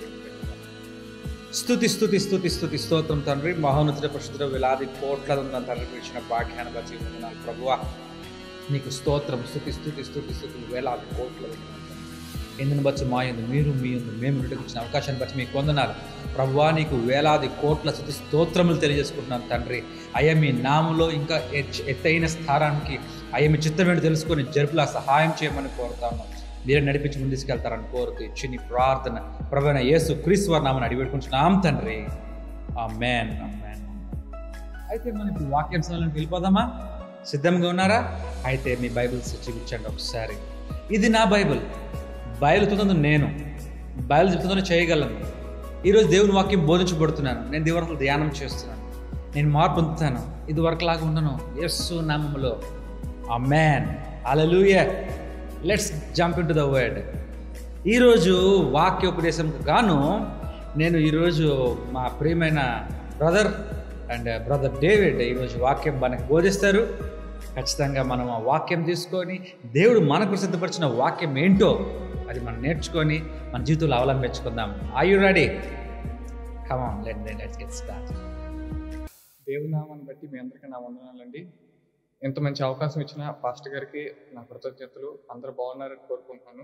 స్థుతి స్థుతి స్థుతి స్థుతి స్తోత్రం తండ్రి మహోన్నతుడ పరిశుద్ధుడ వేలాది కోట్ల ఉన్న తండ్రి ఇచ్చిన భాగ్యాన్ని బట్టి వందనాలు ప్రభువా నీకు స్తోత్రం స్థుతి స్థుతి స్థుతి స్థుతి వేలాది కోట్ల ఎందుని బట్టి మా ఎందు మీరు మీ ఎందు మేము రెండుకు ఇచ్చిన అవకాశాన్ని బట్టి మీకు వందనాలు ప్రభువా నీకు వేలాది కోట్ల స్థుతి స్తోత్రములు తెలియజేసుకుంటున్నాను తండ్రి అయ్యా మీ నామంలో ఇంకా ఎచ్- ఎత్తైన స్థానానికి అయ్యా మీ చిత్తం ఏంటో తెలుసుకొని జరుపులా సహాయం చేయమని కోరుతాను మీరే నడిపించి ముందు తీసుకెళ్తారని కోరుతూ ఇచ్చి నీ ప్రార్థన ప్రభైన యేసు క్రీస్తు వారి నామని అడిగి పెట్టుకుంటున్నాం తండ్రి ఆ మ్యాన్ మ్యాన్ అయితే మనం ఇప్పుడు వాక్యాంశాలను వెళ్ళిపోదామా సిద్ధంగా ఉన్నారా అయితే మీ బైబిల్స్ చూపించండి ఒకసారి ఇది నా బైబిల్ బైబిల్ చెప్తుంది నేను బైబిల్ చెప్తుందని చేయగలను ఈరోజు దేవుని వాక్యం బోధించబడుతున్నాను నేను దేవుని ధ్యానం చేస్తున్నాను నేను మార్పు పొందుతాను ఇది వరకు లాగా ఉండను యస్సు నామములో amen hallelujah let's jump into the word ఈరోజు వాక్యోపదేశంకు గాను నేను ఈరోజు మా ప్రియమైన బ్రదర్ అండ్ బ్రదర్ డేవిడ్ ఈరోజు వాక్యం మనకు బోధిస్తారు ఖచ్చితంగా మనం ఆ వాక్యం తీసుకొని దేవుడు మనకు సిద్ధపరిచిన వాక్యం ఏంటో అది మనం నేర్చుకొని మన జీవితంలో అవలంబించుకుందాం I you ready come on let let's get start దేవుని నామాన్ని బట్టి మీ అందరికీ నా వందనాలండి ఎంత మంచి అవకాశం ఇచ్చిన పాస్టర్ గారికి నా కృతజ్ఞతలు అందరూ బాగున్నారని కోరుకుంటున్నాను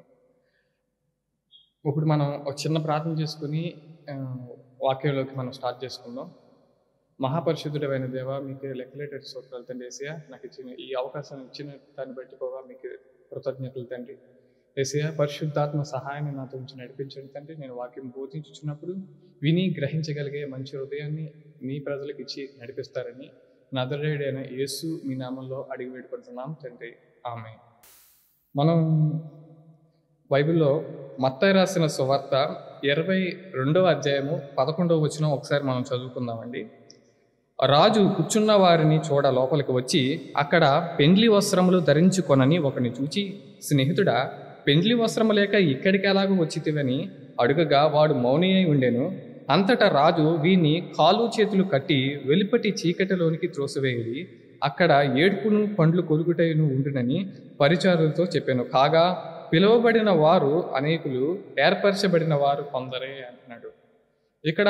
ఇప్పుడు మనం ఒక చిన్న ప్రార్థన చేసుకుని ఆ, వాక్యంలోకి మనం స్టార్ట్ చేసుకుందాం మహాపరిశుద్ధుడైన దేవ మీకు లెక్కలేటెడ్ సూత్రాలు తండ్రి ఏసియా నాకు ఇచ్చిన ఈ అవకాశం ఇచ్చిన దాన్ని బట్టి పోవా మీకు కృతజ్ఞతలు తండ్రి ఏసియా పరిశుద్ధాత్మ సహాయాన్ని నాతో ఉంచి నడిపించండి తండ్రి నేను వాక్యం బోధించుచున్నప్పుడు విని గ్రహించగలిగే మంచి హృదయాన్ని మీ ప్రజలకు ఇచ్చి నడిపిస్తారని నదరేడైన యేసు మీ నామంలో అడిగి వేడుకుంటున్నాం తండ్రి ఆమె మనం బైబిల్లో మత్తాయి రాసిన సువార్త ఇరవై రెండవ అధ్యాయము పదకొండవ వచనం ఒకసారి మనం చదువుకుందామండి రాజు కూర్చున్న వారిని చూడ లోపలికి వచ్చి అక్కడ పెండ్లి వస్త్రములు ధరించుకొనని ఒకని చూచి స్నేహితుడా పెండ్లి వస్త్రము లేక ఇక్కడికి ఎలాగో వచ్చితివని అడుగగా వాడు మౌని అయి ఉండెను అంతటా రాజు వీని కాలు చేతులు కట్టి వెలుపటి చీకటిలోనికి త్రోసివేయడి అక్కడ ఏడుపును పండ్లు కొరుకుటైను ఉండునని పరిచారులతో చెప్పాను కాగా పిలువబడిన వారు అనేకులు ఏర్పరచబడిన వారు కొందరే అంటున్నాడు ఇక్కడ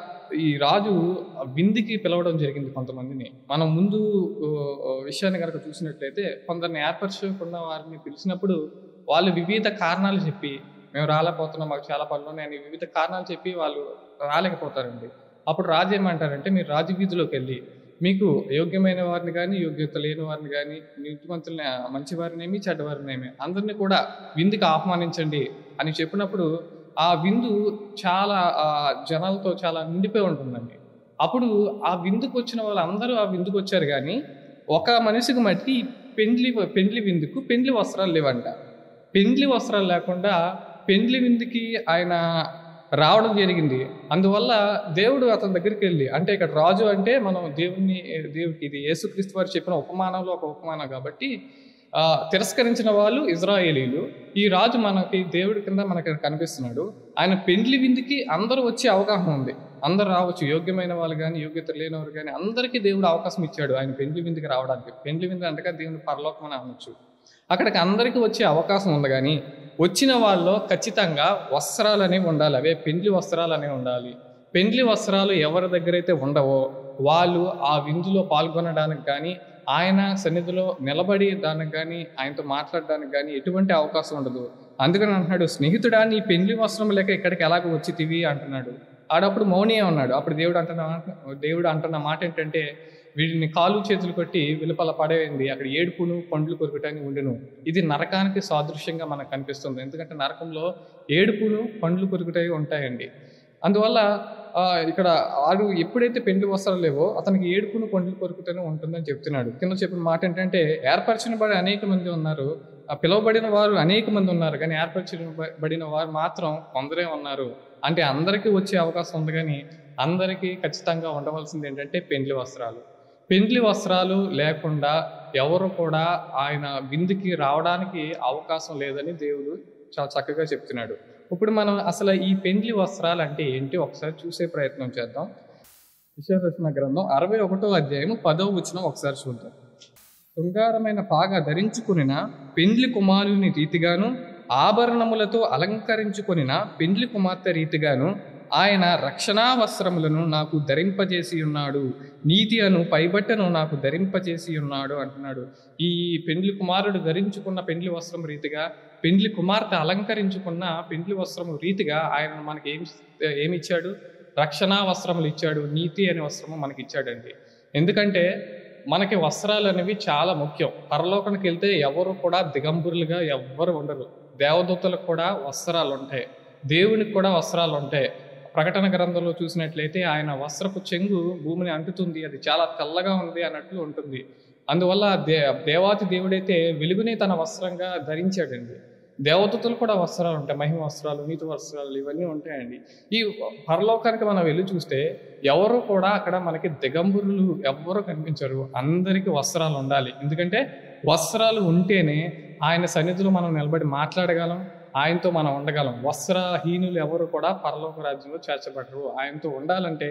ఈ రాజు విందుకి పిలవడం జరిగింది కొంతమందిని మనం ముందు ఆ, ఆ, విషయాన్ని కనుక చూసినట్లయితే కొందరిని ఏర్పరచుకున్న వారిని పిలిచినప్పుడు వాళ్ళు వివిధ కారణాలు చెప్పి మేము రాలేకపోతున్నాం మాకు చాలా పనులు ఉన్నాయని వివిధ కారణాలు చెప్పి వాళ్ళు రాలేకపోతారండి అప్పుడు రాజు ఏమంటారంటే మీరు రాజు వీధిలోకి వెళ్ళి మీకు యోగ్యమైన వారిని కానీ యోగ్యత లేని వారిని కానీ నీతిమంతులని మంచి వారినేమి చెడ్డవారినేమి అందరినీ కూడా విందుకి ఆహ్వానించండి అని చెప్పినప్పుడు ఆ విందు చాలా ఆ, జనాలతో చాలా నిండిపోయి ఉంటుందండి అప్పుడు ఆ విందుకు వచ్చిన వాళ్ళందరూ ఆ విందుకు వచ్చారు కానీ ఒక మనిషికి మట్టి పెండ్లి పెండ్లి విందుకు పెండ్లి వస్త్రాలు లేవంట పెండ్లి వస్త్రాలు లేకుండా పెండ్లి విందుకి ఆయన రావడం జరిగింది అందువల్ల దేవుడు అతని దగ్గరికి వెళ్ళి అంటే ఇక్కడ రాజు అంటే మనం దేవుని దేవుడికి ఇది యేసుక్రీస్తు వారు చెప్పిన ఉపమానంలో ఒక ఉపమానం కాబట్టి ఆ, తిరస్కరించిన వాళ్ళు ఇజ్రాయేలీలు ఈ రాజు మనకి దేవుడి కింద మనకి కనిపిస్తున్నాడు ఆయన పెండ్లి విందుకి అందరూ వచ్చే అవగాహన ఉంది అందరు రావచ్చు యోగ్యమైన వాళ్ళు కానీ యోగ్యత లేనివారు కానీ అందరికీ దేవుడు అవకాశం ఇచ్చాడు ఆయన పెండ్లి విందుకి రావడానికి పెండ్లి విందు అంటగా దేవుని పరలోకం అని అనొచ్చు అక్కడికి అందరికీ వచ్చే అవకాశం ఉంది కానీ వచ్చిన వాళ్ళలో ఖచ్చితంగా వస్త్రాలు అనేవి ఉండాలి అవే పెండ్లి వస్త్రాలు అనేవి ఉండాలి పెండ్లి వస్త్రాలు ఎవరి దగ్గర అయితే ఉండవో వాళ్ళు ఆ విందులో పాల్గొనడానికి కానీ ఆయన సన్నిధిలో నిలబడి దానికి కానీ ఆయనతో మాట్లాడడానికి కానీ ఎటువంటి అవకాశం ఉండదు అందుకని అంటున్నాడు స్నేహితుడా నీ పెండ్లి వస్త్రం లేక ఇక్కడికి ఎలాగ వచ్చి తివి అంటున్నాడు ఆడప్పుడు మౌని ఉన్నాడు అప్పుడు దేవుడు అంటున్న దేవుడు అంటున్న మాట ఏంటంటే వీడిని కాలు చేతులు కొట్టి వెలుపల పడేయింది అక్కడ ఏడుపును పండ్లు కొరుకటానికి ఉండును ఇది నరకానికి సాదృశ్యంగా మనకు కనిపిస్తుంది ఎందుకంటే నరకంలో ఏడుపును పండ్లు కొరుకుటవి ఉంటాయండి అందువల్ల ఆ, ఇక్కడ ఆడు ఎప్పుడైతే పెండ్లి వస్త్రాలు లేవో అతనికి ఏడుపును పండ్లు కొరుకుతూనే ఉంటుందని చెప్తున్నాడు కింద చెప్పిన మాట ఏంటంటే ఏర్పరిచిన బడి అనేక మంది ఉన్నారు ఆ పిలువబడిన వారు అనేక మంది ఉన్నారు కానీ ఏర్పరిచిన బ- బడిన వారు మాత్రం కొందరే ఉన్నారు అంటే అందరికీ వచ్చే అవకాశం ఉంది కానీ అందరికీ ఖచ్చితంగా ఉండవలసింది ఏంటంటే పెండ్లి వస్త్రాలు పెండ్లి వస్త్రాలు లేకుండా ఎవరు కూడా ఆయన విందుకి రావడానికి అవకాశం లేదని దేవుడు చాలా చక్కగా చెప్తున్నాడు ఇప్పుడు మనం అసలు ఈ పెండ్లి వస్త్రాలు అంటే ఏంటి ఒకసారి చూసే ప్రయత్నం చేద్దాం విశ్వరచన గ్రంథం అరవై ఒకటో అధ్యాయం పదవ వచనం ఒకసారి చూద్దాం శృంగారమైన పాగ ధరించుకునిన పెండ్లి కుమారుని రీతిగాను ఆభరణములతో అలంకరించుకొనిన పెండ్లి కుమార్తె రీతిగాను ఆయన రక్షణా వస్త్రములను నాకు ధరింపజేసి ఉన్నాడు నీతి అను పైబట్టను నాకు ధరింపజేసి ఉన్నాడు అంటున్నాడు ఈ పెండ్లి కుమారుడు ధరించుకున్న పెండ్లి వస్త్రం రీతిగా పెండ్లి కుమార్తె అలంకరించుకున్న పెండ్లి వస్త్రము రీతిగా ఆయన మనకి ఏమి ఏమి ఇచ్చాడు రక్షణా వస్త్రములు ఇచ్చాడు నీతి అనే వస్త్రము మనకి ఇచ్చాడండి ఎందుకంటే మనకి వస్త్రాలు అనేవి చాలా ముఖ్యం పరలోకానికి వెళ్తే ఎవరు కూడా దిగంబరులుగా ఎవ్వరు ఉండరు దేవదూతలకు కూడా వస్త్రాలు ఉంటాయి దేవునికి కూడా వస్త్రాలు ఉంటాయి ప్రకటన గ్రంథంలో చూసినట్లయితే ఆయన వస్త్రపు చెంగు భూమిని అంటుతుంది అది చాలా తెల్లగా ఉంది అన్నట్లు ఉంటుంది అందువల్ల దే దేవాతి దేవుడైతే వెలుగునే తన వస్త్రంగా ధరించాడండి దేవదూతలు కూడా వస్త్రాలు ఉంటాయి మహిమ వస్త్రాలు నీతి వస్త్రాలు ఇవన్నీ ఉంటాయండి ఈ పరలోకానికి మనం వెళ్ళి చూస్తే ఎవరు కూడా అక్కడ మనకి దిగంబరులు ఎవ్వరూ కనిపించరు అందరికీ వస్త్రాలు ఉండాలి ఎందుకంటే వస్త్రాలు ఉంటేనే ఆయన సన్నిధిలో మనం నిలబడి మాట్లాడగలం ఆయనతో మనం ఉండగలం వస్త్రహీనులు ఎవరు కూడా పరలోక రాజ్యంలో చేర్చబడరు ఆయనతో ఉండాలంటే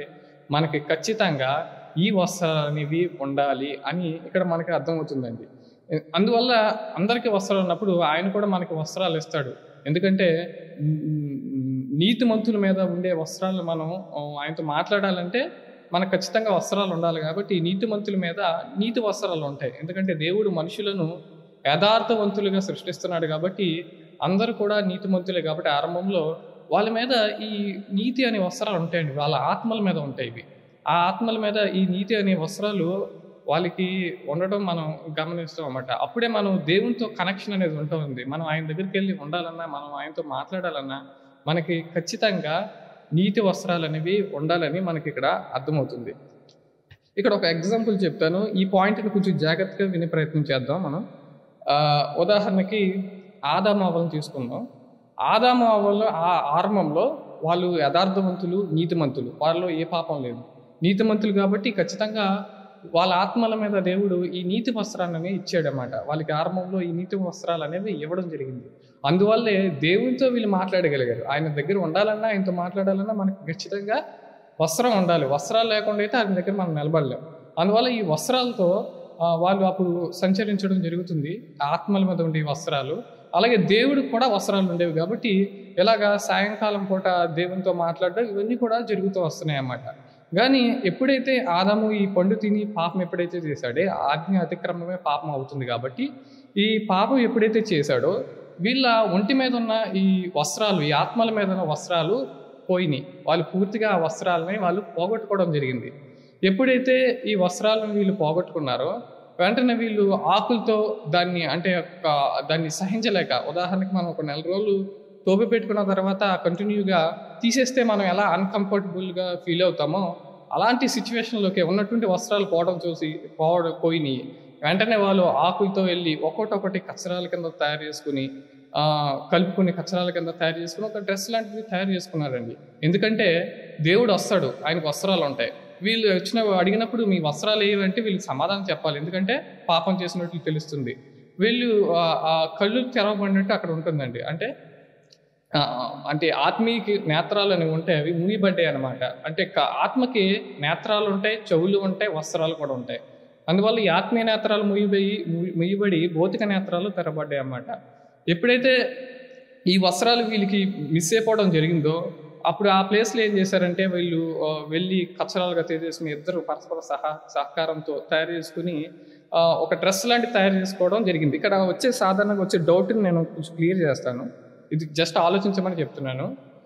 మనకి ఖచ్చితంగా ఈ వస్త్రాలు అనేవి ఉండాలి అని ఇక్కడ మనకి అర్థమవుతుందండి అందువల్ల అందరికీ వస్త్రాలు ఉన్నప్పుడు ఆయన కూడా మనకి వస్త్రాలు ఇస్తాడు ఎందుకంటే నీతిమంతుల మీద ఉండే వస్త్రాలు మనం ఆ, ఆయనతో మాట్లాడాలంటే మనకు ఖచ్చితంగా వస్త్రాలు ఉండాలి కాబట్టి నీతిమంతుల మీద నీతి వస్త్రాలు ఉంటాయి ఎందుకంటే దేవుడు మనుషులను యథార్థవంతులుగా సృష్టిస్తున్నాడు కాబట్టి అందరూ కూడా నీతిమంతులే కాబట్టి ఆరంభంలో వాళ్ళ మీద ఈ నీతి అనే వస్త్రాలు ఉంటాయండి వాళ్ళ ఆత్మల మీద ఉంటాయి ఇవి ఆ ఆత్మల మీద ఈ నీతి అనే వస్త్రాలు వాళ్ళకి ఉండడం మనం గమనిస్తాం అన్నమాట అప్పుడే మనం దేవునితో కనెక్షన్ అనేది ఉంటుంది మనం ఆయన దగ్గరికి వెళ్ళి ఉండాలన్నా మనం ఆయనతో మాట్లాడాలన్నా మనకి ఖచ్చితంగా నీతి వస్త్రాలు అనేవి ఉండాలని మనకి ఇక్కడ అర్థమవుతుంది ఇక్కడ ఒక ఎగ్జాంపుల్ చెప్తాను ఈ పాయింట్ని కొంచెం జాగ్రత్తగా వినే ప్రయత్నం చేద్దాం మనం ఆ, ఉదాహరణకి ఆదాము అవ్వలను తీసుకుందాం ఆదాము అవ్వలు ఆ ఆరంభంలో వాళ్ళు యథార్థవంతులు నీతిమంతులు వాళ్ళలో ఏ పాపం లేదు నీతిమంతులు కాబట్టి ఖచ్చితంగా వాళ్ళ ఆత్మల మీద దేవుడు ఈ నీతి వస్త్రాలని ఇచ్చాడనమాట వాళ్ళకి ఆరంభంలో ఈ నీతి వస్త్రాలు అనేవి ఇవ్వడం జరిగింది అందువల్లే దేవునితో వీళ్ళు మాట్లాడగలిగారు ఆయన దగ్గర ఉండాలన్నా ఆయనతో మాట్లాడాలన్నా మనకి ఖచ్చితంగా వస్త్రం ఉండాలి వస్త్రాలు లేకుండా అయితే ఆయన దగ్గర మనం నిలబడలేం అందువల్ల ఈ వస్త్రాలతో ఆ, వాళ్ళు అప్పుడు సంచరించడం జరుగుతుంది ఆత్మల మీద ఉండే ఈ వస్త్రాలు అలాగే దేవుడికి కూడా వస్త్రాలు ఉండేవి కాబట్టి ఇలాగా సాయంకాలం పూట దేవునితో మాట్లాడడం ఇవన్నీ కూడా జరుగుతూ వస్తున్నాయి అన్నమాట కానీ ఎప్పుడైతే ఆదాము ఈ పండు తిని పాపం ఎప్పుడైతే చేశాడే ఆజ్ఞ అతిక్రమమే పాపం అవుతుంది కాబట్టి ఈ పాపం ఎప్పుడైతే చేశాడో వీళ్ళ ఒంటి మీద ఉన్న ఈ వస్త్రాలు ఈ ఆత్మల మీద ఉన్న వస్త్రాలు పోయినాయి వాళ్ళు పూర్తిగా ఆ వస్త్రాలని వాళ్ళు పోగొట్టుకోవడం జరిగింది ఎప్పుడైతే ఈ వస్త్రాలను వీళ్ళు పోగొట్టుకున్నారో వెంటనే వీళ్ళు ఆకులతో దాన్ని అంటే ఒక దాన్ని సహించలేక ఉదాహరణకి మనం ఒక నెల రోజులు టోపి పెట్టుకున్న తర్వాత కంటిన్యూగా తీసేస్తే మనం ఎలా అన్కంఫర్టబుల్గా ఫీల్ అవుతామో అలాంటి సిచ్యువేషన్లోకి ఉన్నటువంటి వస్త్రాలు పోవడం చూసి పోవడం పోయినాయి వెంటనే వాళ్ళు ఆకులతో వెళ్ళి ఒక్కొక్కటి కచ్చరాల కింద తయారు చేసుకుని ఆ, కలుపుకుని కచ్చరాల కింద తయారు చేసుకుని ఒక డ్రెస్ లాంటిది తయారు చేసుకున్నారండి ఎందుకంటే దేవుడు వస్తాడు ఆయనకు వస్త్రాలు ఉంటాయి వీళ్ళు వచ్చిన అడిగినప్పుడు మీ వస్త్రాలు ఏవంటే వీళ్ళకి సమాధానం చెప్పాలి ఎందుకంటే పాపం చేసినట్లు తెలుస్తుంది వీళ్ళు ఆ, ఆ కళ్ళు తెరవబడినట్టు అక్కడ ఉంటుందండి అంటే ఆ, అంటే ఆత్మీయకి నేత్రాలు అనేవి ఉంటాయి అవి ముగిబడ్డాయి అనమాట అంటే క- ఆత్మకి నేత్రాలు ఉంటాయి చెవులు ఉంటాయి వస్త్రాలు కూడా ఉంటాయి అందువల్ల ఈ ఆత్మీయ నేత్రాలు ముగిబడి ముగిబడి భౌతిక నేత్రాలు తెరబడ్డాయి అన్నమాట ఎప్పుడైతే ఈ వస్త్రాలు వీళ్ళకి మిస్ అయిపోవడం జరిగిందో అప్పుడు ఆ ప్లేస్లో ఏం చేశారంటే వీళ్ళు ఆ, వెళ్ళి కచ్చరాలుగా చేసుకుని ఇద్దరు పరస్పర సహా సహకారంతో తయారు చేసుకుని ఆ, ఒక డ్రెస్ లాంటి తయారు చేసుకోవడం జరిగింది ఇక్కడ వచ్చే సాధారణంగా వచ్చే డౌట్ని నేను కొంచెం క్లియర్ చేస్తాను ఇది జస్ట్ ఆలోచించమని చెప్తున్నాను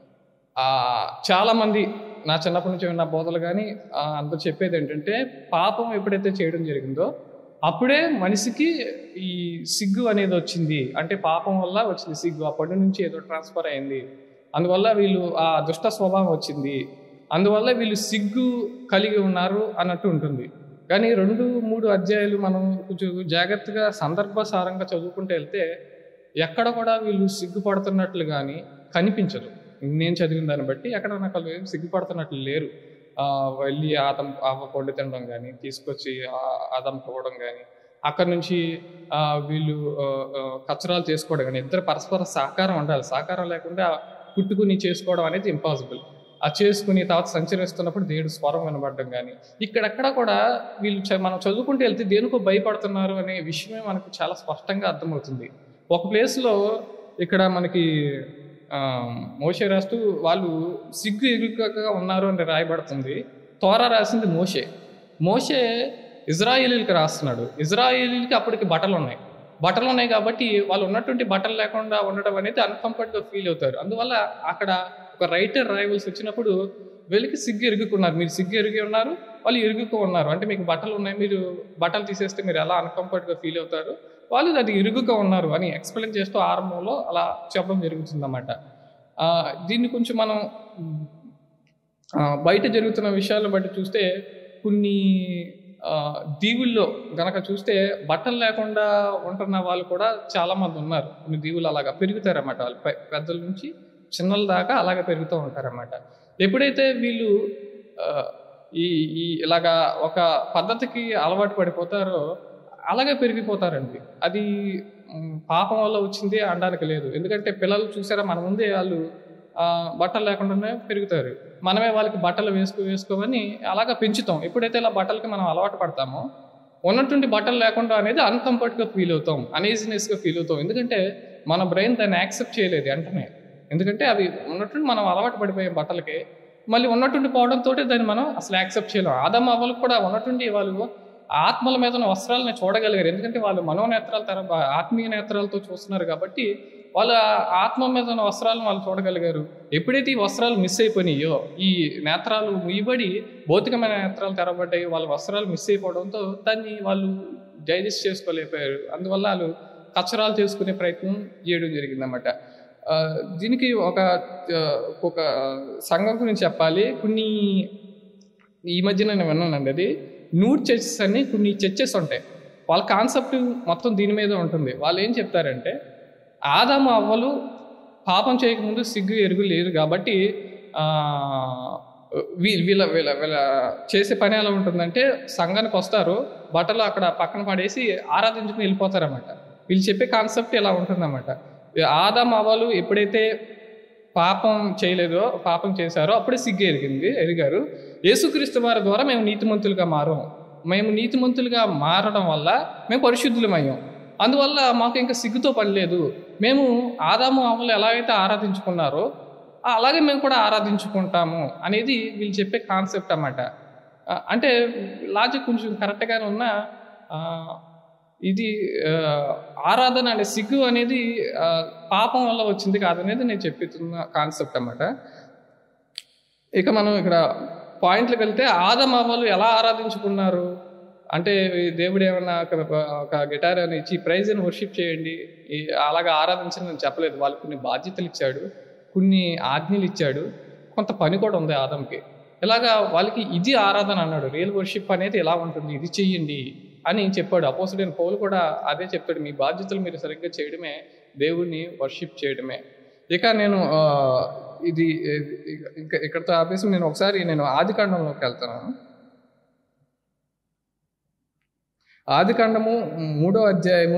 ఆ, చాలామంది నా చిన్నప్పటి నుంచి విన్న బోధలు కానీ అందరూ చెప్పేది ఏంటంటే పాపం ఎప్పుడైతే చేయడం జరిగిందో అప్పుడే మనిషికి ఈ సిగ్గు అనేది వచ్చింది అంటే పాపం వల్ల వచ్చింది సిగ్గు అప్పటి నుంచి ఏదో ట్రాన్స్ఫర్ అయింది అందువల్ల వీళ్ళు ఆ దుష్ట స్వభావం వచ్చింది అందువల్ల వీళ్ళు సిగ్గు కలిగి ఉన్నారు అన్నట్టు ఉంటుంది కానీ రెండు మూడు అధ్యాయాలు మనం కొంచెం జాగ్రత్తగా సందర్భసారంగా చదువుకుంటూ వెళ్తే ఎక్కడ కూడా వీళ్ళు సిగ్గుపడుతున్నట్లు కానీ కనిపించదు నేను చదివిన దాన్ని బట్టి ఎక్కడ నాకు వాళ్ళు ఏం సిగ్గుపడుతున్నట్లు లేరు ఆ, వెళ్ళి ఆదం ఆవ పండు తినడం కానీ తీసుకొచ్చి ఆ- ఆదం పోవడం కానీ అక్కడ నుంచి ఆ, వీళ్ళు ఆ, ఆ, కచ్చరాలు చేసుకోవడం కానీ ఇద్దరు పరస్పర సహకారం ఉండాలి సహకారం లేకుండా కుట్టుకుని చేసుకోవడం అనేది ఇంపాసిబుల్ ఆ చేసుకుని తర్వాత సంచరిస్తున్నప్పుడు దేవుడు స్వరం వినబడడం కానీ ఇక్కడెక్కడ కూడా వీళ్ళు చ- మనం చదువుకుంటూ వెళ్తే దేనికో భయపడుతున్నారు అనే విషయమే మనకు చాలా స్పష్టంగా అర్థమవుతుంది ఒక ప్లేస్లో ఇక్కడ మనకి ఆ, మోషే రాస్తూ వాళ్ళు సిగ్గు ఎగుకగా ఉన్నారు అని రాయబడుతుంది తోర రాసింది మోషే మోషే ఇజ్రాయేలీలకి రాస్తున్నాడు ఇజ్రాయేలీలకి అప్పటికి బట్టలు ఉన్నాయి బట్టలు ఉన్నాయి కాబట్టి వాళ్ళు ఉన్నటువంటి బట్టలు లేకుండా ఉండడం అనేది అన్కంఫర్ట్గా ఫీల్ అవుతారు అందువల్ల అక్కడ ఒక రైటర్ రాయవలసి వచ్చినప్పుడు వీళ్ళకి సిగ్గు ఎరుగుకున్నారు మీరు సిగ్గు ఎరిగి ఉన్నారు వాళ్ళు ఎరుగుకో ఉన్నారు అంటే మీకు బట్టలు ఉన్నాయి మీరు బట్టలు తీసేస్తే మీరు ఎలా అన్కంఫర్ట్గా ఫీల్ అవుతారు వాళ్ళు అది ఇరుగుగా ఉన్నారు అని ఎక్స్ప్లెయిన్ చేస్తూ ఆరంభంలో అలా చెప్పడం జరుగుతుందన్నమాట ఆ, దీన్ని కొంచెం మనం ఆ, బయట జరుగుతున్న విషయాలను బట్టి చూస్తే కొన్ని ఆ, దీవుల్లో గనక చూస్తే బట్టలు లేకుండా ఉంటున్న వాళ్ళు కూడా చాలా మంది ఉన్నారు కొన్ని దీవులు అలాగా పెరుగుతారన్నమాట వాళ్ళు పె- పెద్దల నుంచి చిన్నల దాకా అలాగే పెరుగుతూ ఉంటారన్నమాట ఎప్పుడైతే వీళ్ళు ఆ, ఈ ఈ ఇలాగా ఒక పద్ధతికి అలవాటు పడిపోతారో అలాగే పెరిగిపోతారండి అది మ్, పాపం వల్ల వచ్చింది అనడానికి లేదు ఎందుకంటే పిల్లలు చూసారా మన ముందే వాళ్ళు ఆ, బట్టలు లేకుండానే పెరుగుతారు మనమే వాళ్ళకి బట్టలు వేసుకో వేసుకోమని అలాగా పెంచుతాం ఎప్పుడైతే ఇలా బట్టలకి మనం అలవాటు పడతామో ఉన్నటువంటి బట్టలు లేకుండా అనేది అన్కంఫర్ట్గా ఫీల్ అవుతాం అనీజినెస్గా ఫీల్ అవుతాం ఎందుకంటే మన బ్రెయిన్ దాన్ని యాక్సెప్ట్ చేయలేదు వెంటనే ఎందుకంటే అవి ఉన్నట్టుండి మనం అలవాటు పడిపోయే బట్టలకి మళ్ళీ ఉన్నట్టుండి పోవడంతో దాన్ని మనం అసలు యాక్సెప్ట్ చేయలేం ఆదమ అవ్వలకు కూడా ఉన్నట్టుండి వాళ్ళు ఆత్మల మీద ఉన్న వస్త్రాలని చూడగలిగారు ఎందుకంటే వాళ్ళు మనోనేత్రాల తర ఆత్మీయ నేత్రాలతో చూస్తున్నారు కాబట్టి వాళ్ళ ఆత్మ మీద ఉన్న వస్త్రాలను వాళ్ళు చూడగలిగారు ఎప్పుడైతే ఈ వస్త్రాలు మిస్ అయిపోయినాయో ఈ నేత్రాలు ముయ్యబడి భౌతికమైన నేత్రాలు తెరబడ్డాయి వాళ్ళ వస్త్రాలు మిస్ అయిపోవడంతో దాన్ని వాళ్ళు డైజెస్ట్ చేసుకోలేకపోయారు అందువల్ల వాళ్ళు కచ్చరాలు చేసుకునే ప్రయత్నం చేయడం జరిగిందన్నమాట ఆ, దీనికి ఒక ఆ, ఒక సంఘం గురించి చెప్పాలి కొన్ని ఈ మధ్య నేను విన్నానండి అది నూడ్ చర్చెస్ అని కొన్ని చర్చెస్ ఉంటాయి వాళ్ళ కాన్సెప్ట్ మొత్తం దీని మీద ఉంటుంది వాళ్ళు ఏం చెప్తారంటే ఆదాము అవ్వలు పాపం చేయకముందు సిగ్గు ఎరుగు లేదు కాబట్టి ఆ, వీ- వీళ్ళ వీళ్ళ వీళ్ళ చేసే పని ఎలా ఉంటుందంటే సంఘానికి వస్తారు బట్టలు అక్కడ పక్కన పడేసి ఆరాధించుకుని వెళ్ళిపోతారన్నమాట వీళ్ళు చెప్పే కాన్సెప్ట్ ఇలా ఉంటుందన్నమాట ఆదాం అవ్వలు ఎప్పుడైతే పాపం చేయలేదో పాపం చేశారో అప్పుడే సిగ్గు ఎరిగింది ఎరిగారు యేసుక్రీస్తు వారి ద్వారా మేము నీతిమంతులుగా మారాం మేము నీతిమంతులుగా మారడం వల్ల మేము పరిశుద్ధులమయ్యాం అందువల్ల మాకు ఇంకా సిగ్గుతో పని లేదు మేము ఆదాము అవ్వలు ఎలాగైతే ఆరాధించుకున్నారో ఆ, అలాగే మేము కూడా ఆరాధించుకుంటాము అనేది వీళ్ళు చెప్పే కాన్సెప్ట్ అన్నమాట ఆ, అంటే లాజిక్ కొంచెం కరెక్ట్గానే ఉన్నా ఆ, ఇది ఆ, ఆరాధన అనే సిగ్గు అనేది ఆ, పాపం వల్ల వచ్చింది కాదనేది నేను చెప్తున్న కాన్సెప్ట్ అన్నమాట ఇక మనం ఇక్కడ పాయింట్లకు వెళ్తే ఆదమవ్వలు ఎలా ఆరాధించుకున్నారు అంటే ఈ దేవుడు ఏమన్నా ఒక ఒక గిటార్ అని ఇచ్చి ప్రైజ్ అని వర్షిప్ చేయండి ఈ అలాగా ఆరాధించని నేను చెప్పలేదు వాళ్ళకి కొన్ని బాధ్యతలు ఇచ్చాడు కొన్ని ఆజ్ఞలు ఇచ్చాడు కొంత పని కూడా ఉంది ఆదంకి ఇలాగా వాళ్ళకి ఇది ఆరాధన అన్నాడు రియల్ వర్షిప్ అనేది ఎలా ఉంటుంది ఇది చెయ్యండి అని చెప్పాడు అపోజిట్ పౌలు కూడా అదే చెప్పాడు మీ బాధ్యతలు మీరు సరిగ్గా చేయడమే దేవుణ్ణి వర్షిప్ చేయడమే ఇక నేను ఆ, ఇది ఇక- ఇక- ఇక్కడతో ఆపేసి నేను ఒకసారి నేను ఆదికాండంలోకి వెళ్తున్నాను ఆదికాండము మూడో అధ్యాయము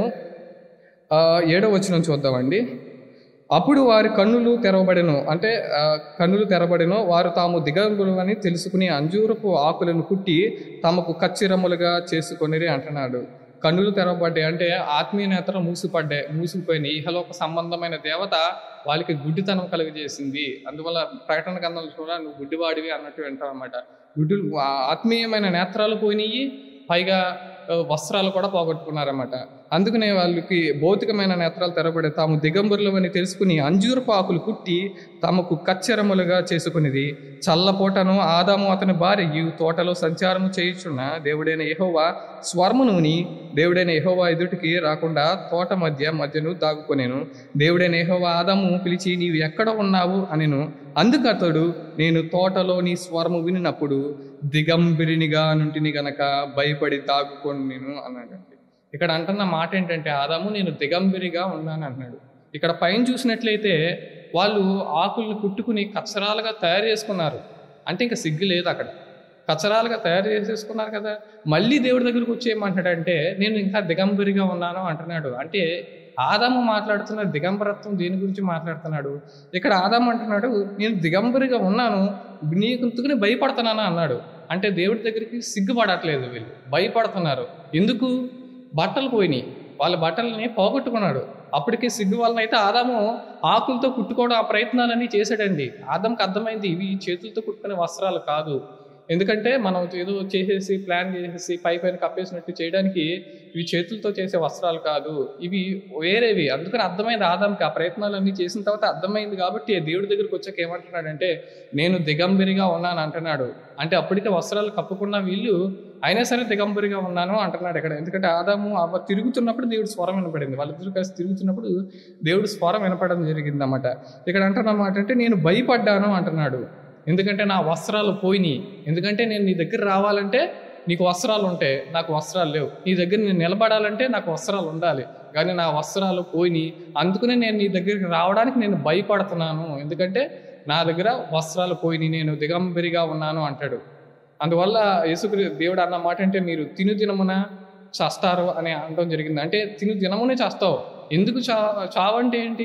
ఆ, ఏడో వచనం చూద్దామండి అప్పుడు వారి కన్నులు తెరవబడెను అంటే ఆ, కన్నులు తెరబడెను వారు తాము దిగంబులని తెలుసుకుని అంజూరపు ఆకులను కుట్టి తమకు కచ్చిరములుగా చేసుకొనిరి అంటున్నాడు కన్నులు తెరవబడ్డాయి అంటే ఆత్మీయ నేతలు మూసిపడ్డాయి మూసిపోయినాయి ఇహలోక సంబంధమైన దేవత వాళ్ళకి గుడ్డితనం కలుగజేసింది అందువల్ల ప్రకటన గంధంలో చూడ నువ్వు గుడ్డివాడివి అన్నట్టు వింటాం అనమాట గుడ్డు ఆత్మీయమైన నేత్రాలు పోయినాయి పైగా ఆ, వస్త్రాలు కూడా పోగొట్టుకున్నారన్నమాట అందుకనే వాళ్ళకి భౌతికమైన నేత్రాలు తెరబడి తాము దిగంబరులమని తెలుసుకుని అంజూరపు ఆకులు కుట్టి తమకు కచ్చరములుగా చేసుకునేది చల్లపోటను ఆదాము అతని భార్య తోటలో సంచారము చేయుచున్న దేవుడైన యెహోవా స్వర్మనుని దేవుడైన యెహోవా ఎదుటికి రాకుండా తోట మధ్య మధ్యను దాగుకొనేను దేవుడైన యెహోవా ఆదాము పిలిచి నీవు ఎక్కడ ఉన్నావు అనెను అందుకు అతడు నేను తోటలో నీ స్వరము వినినప్పుడు దిగంబిరినిగా నుంటిని గనక భయపడి దాగుకొని నేను అన్నాడు ఇక్కడ అంటున్న మాట ఏంటంటే ఆదాము నేను దిగంబిరిగా ఉన్నాను అన్నాడు ఇక్కడ పైన చూసినట్లయితే వాళ్ళు ఆకుల్ని కుట్టుకుని కచ్చరాలుగా తయారు చేసుకున్నారు అంటే ఇంకా సిగ్గు లేదు అక్కడ కచ్చరాలుగా తయారు చేసేసుకున్నారు కదా మళ్ళీ దేవుడి దగ్గరికి వచ్చి ఏమంటాడంటే నేను ఇంకా దిగంబరిగా ఉన్నాను అంటున్నాడు అంటే ఆదాము మాట్లాడుతున్న దిగంబరత్వం దేని గురించి మాట్లాడుతున్నాడు ఇక్కడ ఆదాము అంటున్నాడు నేను దిగంబరిగా ఉన్నాను నీకు భయపడుతున్నాను అన్నాడు అంటే దేవుడి దగ్గరికి సిగ్గుపడట్లేదు వీళ్ళు భయపడుతున్నారు ఎందుకు బట్టలు పోయినాయి వాళ్ళ బట్టలని పోగొట్టుకున్నాడు అప్పటికే సిగ్గు వలన అయితే ఆదాము ఆకులతో కుట్టుకోవడం ఆ ప్రయత్నాలన్నీ చేశాడండి ఆదాంకి అర్థమైంది ఇవి చేతులతో కుట్టుకునే వస్త్రాలు కాదు ఎందుకంటే మనం ఏదో చేసేసి ప్లాన్ చేసేసి పై పైన కప్పేసినట్టు చేయడానికి ఇవి చేతులతో చేసే వస్త్రాలు కాదు ఇవి వేరేవి అందుకని అర్థమైంది ఆదాంకి ఆ ప్రయత్నాలన్నీ చేసిన తర్వాత అర్థమైంది కాబట్టి దేవుడి దగ్గరికి వచ్చాక ఏమంటున్నాడంటే నేను దిగంబరిగా ఉన్నాను అంటున్నాడు అంటే అప్పటికే వస్త్రాలు కప్పుకున్న వీళ్ళు అయినా సరే దిగంబరిగా ఉన్నాను అంటున్నాడు ఇక్కడ ఎందుకంటే ఆదాము అవ్వ తిరుగుతున్నప్పుడు దేవుడు స్వరం వినపడింది వాళ్ళిద్దరు కలిసి తిరుగుతున్నప్పుడు దేవుడు స్వరం వినపడడం జరిగింది అన్నమాట ఇక్కడ అంటున్నమాట అంటే నేను భయపడ్డాను అంటున్నాడు ఎందుకంటే నా వస్త్రాలు పోయినాయి ఎందుకంటే నేను నీ దగ్గర రావాలంటే నీకు వస్త్రాలు ఉంటే నాకు వస్త్రాలు లేవు నీ దగ్గర నేను నిలబడాలంటే నాకు వస్త్రాలు ఉండాలి కానీ నా వస్త్రాలు పోయినాయి అందుకనే నేను నీ దగ్గరికి రావడానికి నేను భయపడుతున్నాను ఎందుకంటే నా దగ్గర వస్త్రాలు పోయినాయి నేను దిగంబరిగా ఉన్నాను అంటాడు అందువల్ల యేసుక్రీ దేవుడు అన్న మాట అంటే మీరు తిను దినమున చస్తారు అని అనడం జరిగింది అంటే తిను దినమునే చేస్తావు ఎందుకు చా చావంటే ఏంటి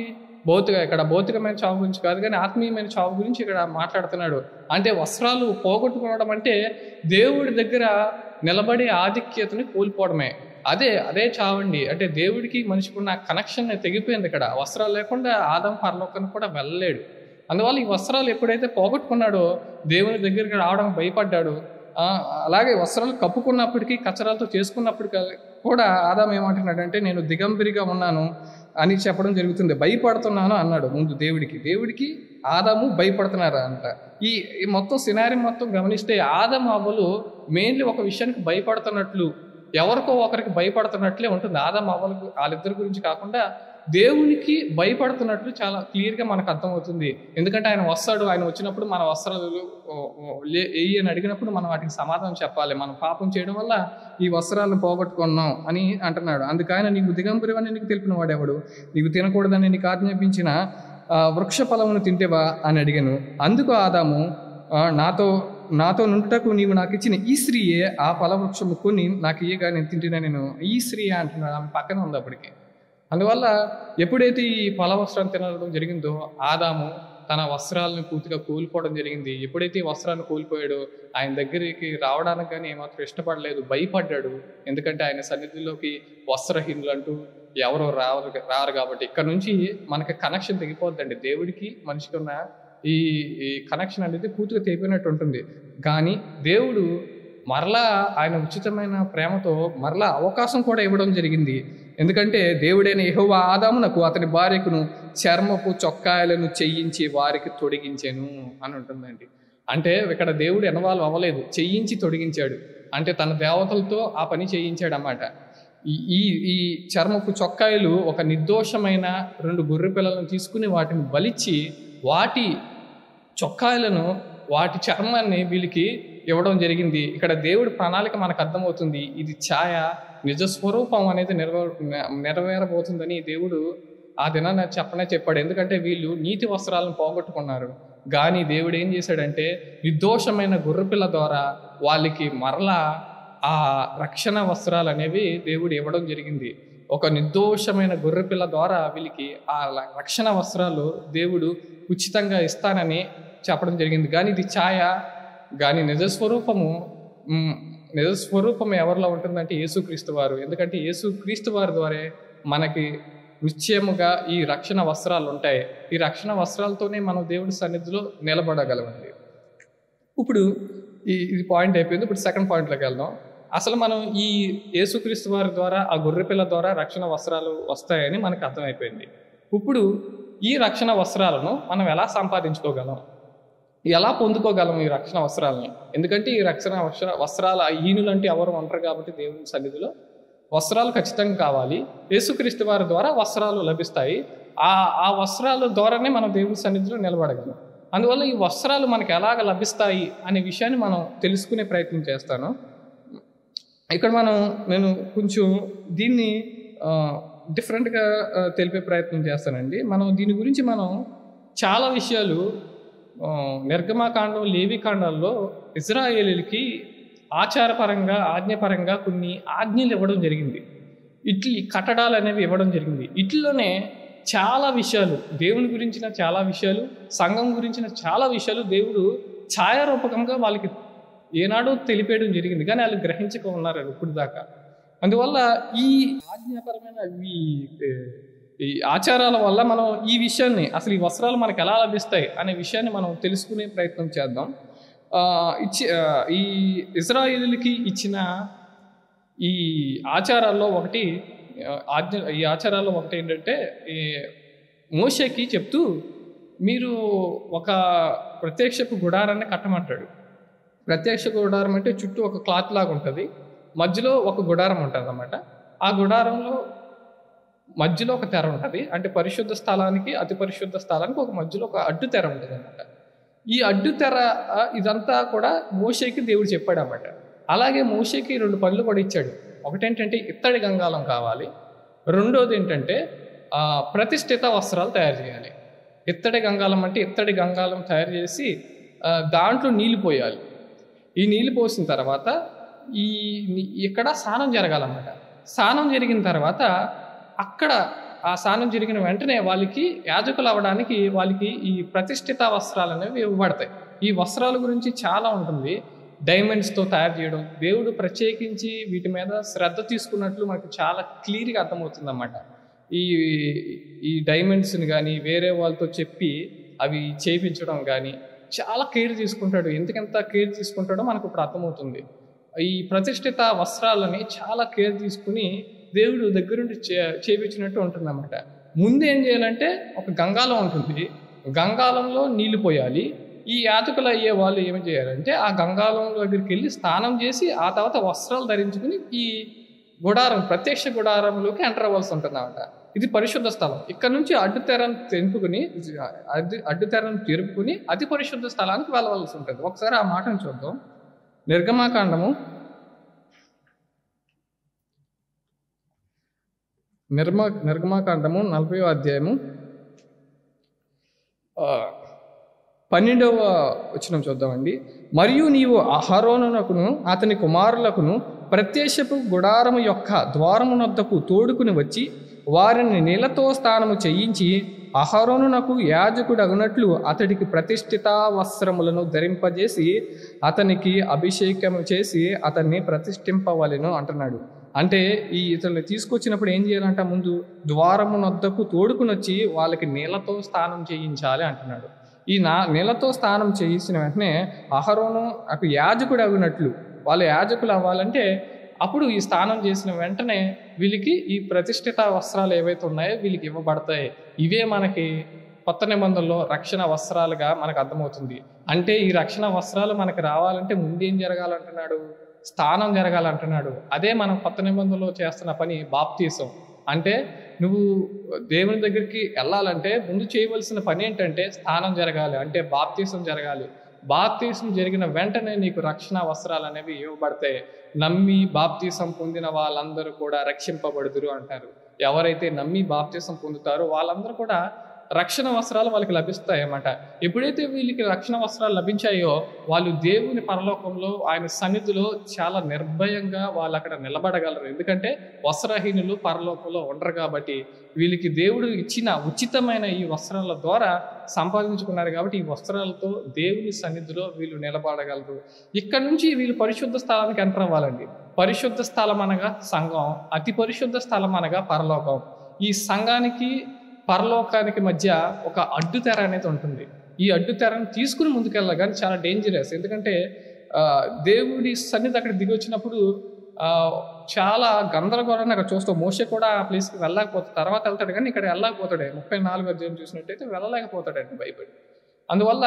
భౌతిక ఇక్కడ భౌతికమైన చావు గురించి కాదు కానీ ఆత్మీయమైన చావు గురించి ఇక్కడ మాట్లాడుతున్నాడు అంటే వస్త్రాలు పోగొట్టుకోవడం అంటే దేవుడి దగ్గర నిలబడే ఆధిక్యతని కోల్పోవడమే అదే అదే చావండి అంటే దేవుడికి మనిషికి ఉన్న కనెక్షన్ తెగిపోయింది ఇక్కడ వస్త్రాలు లేకుండా ఆదం పరలోకానికి కూడా వెళ్ళలేడు అందువల్ల ఈ వస్త్రాలు ఎప్పుడైతే పోగొట్టుకున్నాడో దేవుని దగ్గరికి రావడం భయపడ్డాడు ఆ, అలాగే వస్త్రాలు కప్పుకున్నప్పటికీ కచరాలతో చేసుకున్నప్పటికీ కూడా ఆదాం ఏమంటున్నాడంటే నేను దిగంబరిగా ఉన్నాను అని చెప్పడం జరుగుతుంది భయపడుతున్నాను అన్నాడు ముందు దేవుడికి దేవుడికి ఆదాము భయపడుతున్నారు అంట ఈ ఈ మొత్తం సినారి మొత్తం గమనిస్తే ఆదాము అవ్వలు మెయిన్లీ ఒక విషయానికి భయపడుతున్నట్లు ఎవరికో ఒకరికి భయపడుతున్నట్లే ఉంటుంది ఆదాము అవ్వలకు వాళ్ళిద్దరి గురించి కాకుండా దేవునికి భయపడుతున్నట్లు చాలా క్లియర్గా మనకు అర్థమవుతుంది ఎందుకంటే ఆయన వస్తాడు ఆయన వచ్చినప్పుడు మన వస్త్రాలు ఓ, ఓ, లే- వెయ్యి అని అడిగినప్పుడు మనం వాటికి సమాధానం చెప్పాలి మనం పాపం చేయడం వల్ల ఈ వస్త్రాలను పోగొట్టుకున్నాం అని అంటున్నాడు అందుకని నీకు దిగంబరివని నీకు తెలిపిన వాడెవడు నీకు తినకూడదని నీకు ఆజ్ఞాపించిన ఆ, వృక్ష ఫలమును తింటేవా అని అడిగాను అందుకు ఆదాము ఆ, నాతో నాతో నుండుటకు నీవు నాకు ఇచ్చిన ఈ స్త్రీయే ఆ ఫలవృక్షము కొని నాకు ఇయ్యగా నేను తింటున్నా నేను ఈ స్త్రీ అంటున్నాడు ఆమె పక్కన ఉంది అప్పటికి అందువల్ల ఎప్పుడైతే ఈ ఫల వస్త్రాన్ని తినడం జరిగిందో ఆదాము తన వస్త్రాలను పూర్తిగా కోల్పోవడం జరిగింది ఎప్పుడైతే ఈ వస్త్రాన్ని కోల్పోయాడో ఆయన దగ్గరికి రావడానికి కానీ ఏమాత్రం ఇష్టపడలేదు భయపడ్డాడు ఎందుకంటే ఆయన సన్నిధిలోకి వస్త్రహీనులు అంటూ ఎవరో రారు రారు కాబట్టి ఇక్కడ నుంచి మనకి కనెక్షన్ తెగిపోద్దండి దేవుడికి మనిషికి ఉన్న ఈ ఈ కనెక్షన్ అనేది పూర్తిగా తెగిపోయినట్టు ఉంటుంది కానీ దేవుడు మరలా ఆయన ఉచితమైన ప్రేమతో మరలా అవకాశం కూడా ఇవ్వడం జరిగింది ఎందుకంటే దేవుడైన యెహోవా ఆదామునకు అతని భార్యకును చర్మపు చొక్కాయలను చెయ్యించి వారికి తొడిగించాను అని ఉంటుందండి అంటే ఇక్కడ దేవుడు ఎనవాళ్ళు అవ్వలేదు చెయ్యించి తొడిగించాడు అంటే తన దేవతలతో ఆ పని చేయించాడు అన్నమాట ఈ ఈ ఈ చర్మపు చొక్కాయలు ఒక నిర్దోషమైన రెండు గొర్రె పిల్లలను తీసుకుని వాటిని బలిచ్చి వాటి చొక్కాయలను వాటి చర్మాన్ని వీళ్ళకి ఇవ్వడం జరిగింది ఇక్కడ దేవుడి ప్రణాళిక మనకు అర్థమవుతుంది ఇది ఛాయ నిజ స్వరూపం అనేది నెరవేర నెరవేరబోతుందని దేవుడు ఆ దినాన్ని చెప్పనే చెప్పాడు ఎందుకంటే వీళ్ళు నీతి వస్త్రాలను పోగొట్టుకున్నారు కానీ దేవుడు ఏం చేశాడంటే నిర్దోషమైన గొర్రెపిల్ల ద్వారా వాళ్ళకి మరలా ఆ రక్షణ వస్త్రాలు అనేవి దేవుడు ఇవ్వడం జరిగింది ఒక నిర్దోషమైన గొర్రెపిల్ల ద్వారా వీళ్ళకి ఆ ల- రక్షణ వస్త్రాలు దేవుడు ఉచితంగా ఇస్తానని చెప్పడం జరిగింది కానీ ఇది ఛాయ కానీ నిజస్వరూపము మ్, నిజస్వరూపం ఎవరిలో ఉంటుందంటే యేసుక్రీస్తు వారు ఎందుకంటే యేసుక్రీస్తు వారి ద్వారా మనకి నిశ్చయముగా ఈ రక్షణ వస్త్రాలు ఉంటాయి ఈ రక్షణ వస్త్రాలతోనే మనం దేవుడి సన్నిధిలో నిలబడగలమండి ఇప్పుడు ఈ ఇది పాయింట్ అయిపోయింది ఇప్పుడు సెకండ్ పాయింట్లోకి వెళ్దాం అసలు మనం ఈ యేసుక్రీస్తు వారి ద్వారా ఆ గొర్రెపిల్ల ద్వారా రక్షణ వస్త్రాలు వస్తాయని మనకు అర్థమైపోయింది ఇప్పుడు ఈ రక్షణ వస్త్రాలను మనం ఎలా సంపాదించుకోగలం ఎలా పొందుకోగలం ఈ రక్షణ వస్త్రాలని ఎందుకంటే ఈ రక్షణ వస్త్ర వస్త్రాల హీనులు అంటే ఎవరు ఉంటారు కాబట్టి దేవుని సన్నిధిలో వస్త్రాలు ఖచ్చితంగా కావాలి యేసుక్రీస్తు వారి ద్వారా వస్త్రాలు లభిస్తాయి ఆ ఆ వస్త్రాల ద్వారానే మనం దేవుని సన్నిధిలో నిలబడగలం అందువల్ల ఈ వస్త్రాలు మనకు ఎలాగ లభిస్తాయి అనే విషయాన్ని మనం తెలుసుకునే ప్రయత్నం చేస్తాను ఇక్కడ మనం నేను కొంచెం దీన్ని డిఫరెంట్గా తెలిపే ప్రయత్నం చేస్తానండి మనం దీని గురించి మనం చాలా విషయాలు ఆ, నిర్గమాకాండం లేవి కాండాల్లో ఇజ్రాయేలీలకి ఆచారపరంగా ఆజ్ఞపరంగా కొన్ని ఆజ్ఞలు ఇవ్వడం జరిగింది ఇట్లి కట్టడాలు అనేవి ఇవ్వడం జరిగింది ఇట్లోనే చాలా విషయాలు దేవుని గురించిన చాలా విషయాలు సంఘం గురించిన చాలా విషయాలు దేవుడు ఛాయారూపకంగా వాళ్ళకి ఏనాడో తెలిపేయడం జరిగింది కానీ వాళ్ళు గ్రహించక ఉన్నారు ఇప్పుడు దాకా అందువల్ల ఈ ఆజ్ఞాపరమైన ఈ ఏ, ఈ ఆచారాల వల్ల మనం ఈ విషయాన్ని అసలు ఈ వస్త్రాలు మనకు ఎలా లభిస్తాయి అనే విషయాన్ని మనం తెలుసుకునే ప్రయత్నం చేద్దాం ఆ, ఇచ్చి ఆ, ఈ ఇజ్రాయిల్కి ఇచ్చిన ఈ ఆచారాల్లో ఒకటి ఆ, ఆజ్ఞ ఈ ఆచారాల్లో ఒకటి ఏంటంటే ఈ మోషకి చెప్తూ మీరు ఒక ప్రత్యక్షపు గుడారాన్ని కట్టమంటాడు ప్రత్యక్ష గుడారం అంటే చుట్టూ ఒక క్లాత్ లాగా ఉంటుంది మధ్యలో ఒక గుడారం ఉంటుంది అన్నమాట ఆ గుడారంలో మధ్యలో ఒక తెర ఉంటుంది అంటే పరిశుద్ధ స్థలానికి అతి పరిశుద్ధ స్థలానికి ఒక మధ్యలో ఒక అడ్డు తెర ఉంటుంది అనమాట ఈ అడ్డు తెర ఆ, ఇదంతా కూడా మోషేకి దేవుడు చెప్పాడు అన్నమాట అలాగే మోషేకి రెండు పనులు కూడా ఇచ్చాడు ఒకటేంటంటే ఇత్తడి గంగాలం కావాలి రెండోది ఏంటంటే ఆ, ప్రతిష్ఠిత వస్త్రాలు తయారు చేయాలి ఇత్తడి గంగాలం అంటే ఇత్తడి గంగాలం తయారు చేసి ఆ, దాంట్లో నీళ్లు పోయాలి ఈ నీళ్లు పోసిన తర్వాత ఈ ని- ఇక్కడ స్నానం జరగాలన్నమాట స్నానం జరిగిన తర్వాత అక్కడ ఆ స్నానం జరిగిన వెంటనే వాళ్ళకి యాజకులు అవ్వడానికి వాళ్ళకి ఈ ప్రతిష్ఠిత వస్త్రాలు అనేవి ఇవ్వబడతాయి ఈ వస్త్రాల గురించి చాలా ఉంటుంది డైమండ్స్తో తయారు చేయడం దేవుడు ప్రత్యేకించి వీటి మీద శ్రద్ధ తీసుకున్నట్లు మనకు చాలా క్లియర్గా అర్థమవుతుంది అన్నమాట ఈ ఈ డైమండ్స్ని కానీ వేరే వాళ్ళతో చెప్పి అవి చేయించడం కానీ చాలా కేర్ తీసుకుంటాడు ఎందుకంత కేర్ తీసుకుంటాడో మనకు ఇప్పుడు అర్థమవుతుంది ఈ ప్రతిష్ఠిత వస్త్రాలని చాలా కేర్ తీసుకుని దేవుడు దగ్గరుండి చే చేపించినట్టు ఉంటుందన్నమాట ముందు ఏం చేయాలంటే ఒక గంగాలం ఉంటుంది గంగాలంలో నీళ్లు పోయాలి ఈ యాతకులు అయ్యే వాళ్ళు ఏం చేయాలంటే ఆ గంగాలం దగ్గరికి వెళ్ళి స్నానం చేసి ఆ తర్వాత వస్త్రాలు ధరించుకుని ఈ గుడారం ప్రత్యక్ష గుడారంలోకి ఎంటర్ అవ్వాల్సి ఉంటుంది అన్నమాట ఇది పరిశుద్ధ స్థలం ఇక్కడ నుంచి అడ్డుతెరను తెంపుకుని అడ్డు అడ్డుతెరను తెరుపుకుని అతి పరిశుద్ధ స్థలానికి వెళ్ళవలసి ఉంటుంది ఒకసారి ఆ మాటను చూద్దాం నిర్గమాకాండము నిర్మ నిర్గమాకాండము నలభై అధ్యాయము ఆ, పన్నెండవ వచనం చూద్దామండి మరియు నీవు అహరోనునకును అతని కుమారులకును ప్రత్యక్షపు గుడారము యొక్క ద్వారమునొద్దకు తోడుకుని వచ్చి వారిని నీళ్లతో స్నానము చేయించి అహరోనునకు యాజకుడు అగునట్లు అతడికి ప్రతిష్ఠిత వస్త్రములను ధరింపజేసి అతనికి అభిషేకం చేసి అతన్ని ప్రతిష్ఠింపవలెను అంటున్నాడు అంటే ఈ ఇతరులు తీసుకొచ్చినప్పుడు ఏం చేయాలంట ముందు ద్వారమునొద్దకు తోడుకుని వచ్చి వాళ్ళకి నీళ్లతో స్నానం చేయించాలి అంటున్నాడు ఈ నా నీళ్లతో స్నానం చేయించిన వెంటనే అహరోను అటు యాజకుడు అవినట్లు వాళ్ళు యాజకులు అవ్వాలంటే అప్పుడు ఈ స్నానం చేసిన వెంటనే వీళ్ళకి ఈ ప్రతిష్ఠిత వస్త్రాలు ఏవైతే ఉన్నాయో వీళ్ళకి ఇవ్వబడతాయి ఇవే మనకి కొత్త నిబంధనలో రక్షణ వస్త్రాలుగా మనకు అర్థమవుతుంది అంటే ఈ రక్షణ వస్త్రాలు మనకు రావాలంటే ముందేం జరగాలంటున్నాడు స్థానం జరగాలంటున్నాడు అదే మనం కొత్త నిబంధనలో చేస్తున్న పని బాప్తీసం అంటే నువ్వు దేవుని దగ్గరికి వెళ్ళాలంటే ముందు చేయవలసిన పని ఏంటంటే స్థానం జరగాలి అంటే బాప్తీసం జరగాలి బాప్తీసం జరిగిన వెంటనే నీకు రక్షణ వస్త్రాలు అనేవి ఇవ్వబడతాయి నమ్మి బాప్తీసం పొందిన వాళ్ళందరూ కూడా రక్షింపబడుదురు అంటారు ఎవరైతే నమ్మి బాప్తీసం పొందుతారో వాళ్ళందరూ కూడా రక్షణ వస్త్రాలు వాళ్ళకి లభిస్తాయి అన్నమాట ఎప్పుడైతే వీళ్ళకి రక్షణ వస్త్రాలు లభించాయో వాళ్ళు దేవుని పరలోకంలో ఆయన సన్నిధిలో చాలా నిర్భయంగా వాళ్ళు అక్కడ నిలబడగలరు ఎందుకంటే వస్త్రహీనులు పరలోకంలో ఉండరు కాబట్టి వీళ్ళకి దేవుడు ఇచ్చిన ఉచితమైన ఈ వస్త్రాల ద్వారా సంపాదించుకున్నారు కాబట్టి ఈ వస్త్రాలతో దేవుని సన్నిధిలో వీళ్ళు నిలబడగలరు ఇక్కడ నుంచి వీళ్ళు పరిశుద్ధ స్థలానికి ఎంటర్ అవ్వాలండి పరిశుద్ధ స్థలం అనగా సంఘం అతి పరిశుద్ధ స్థలం అనగా పరలోకం ఈ సంఘానికి పరలోకానికి మధ్య ఒక అడ్డు తెర అనేది ఉంటుంది ఈ అడ్డు తెరను తీసుకుని ముందుకెళ్ళాలి కానీ చాలా డేంజరస్ ఎందుకంటే ఆ, దేవుడి సన్నిధి అక్కడ దిగి వచ్చినప్పుడు ఆ, చాలా గందరగోళాన్ని అక్కడ చూస్తాం మోసే కూడా ఆ ప్లేస్కి వెళ్ళలేకపోతాడు తర్వాత వెళ్తాడు కానీ ఇక్కడ వెళ్ళలేకపోతాడే ముప్పై నాలుగు అధ్యాయం చూసినట్టయితే వెళ్ళలేకపోతాడండి భయపడి అందువల్ల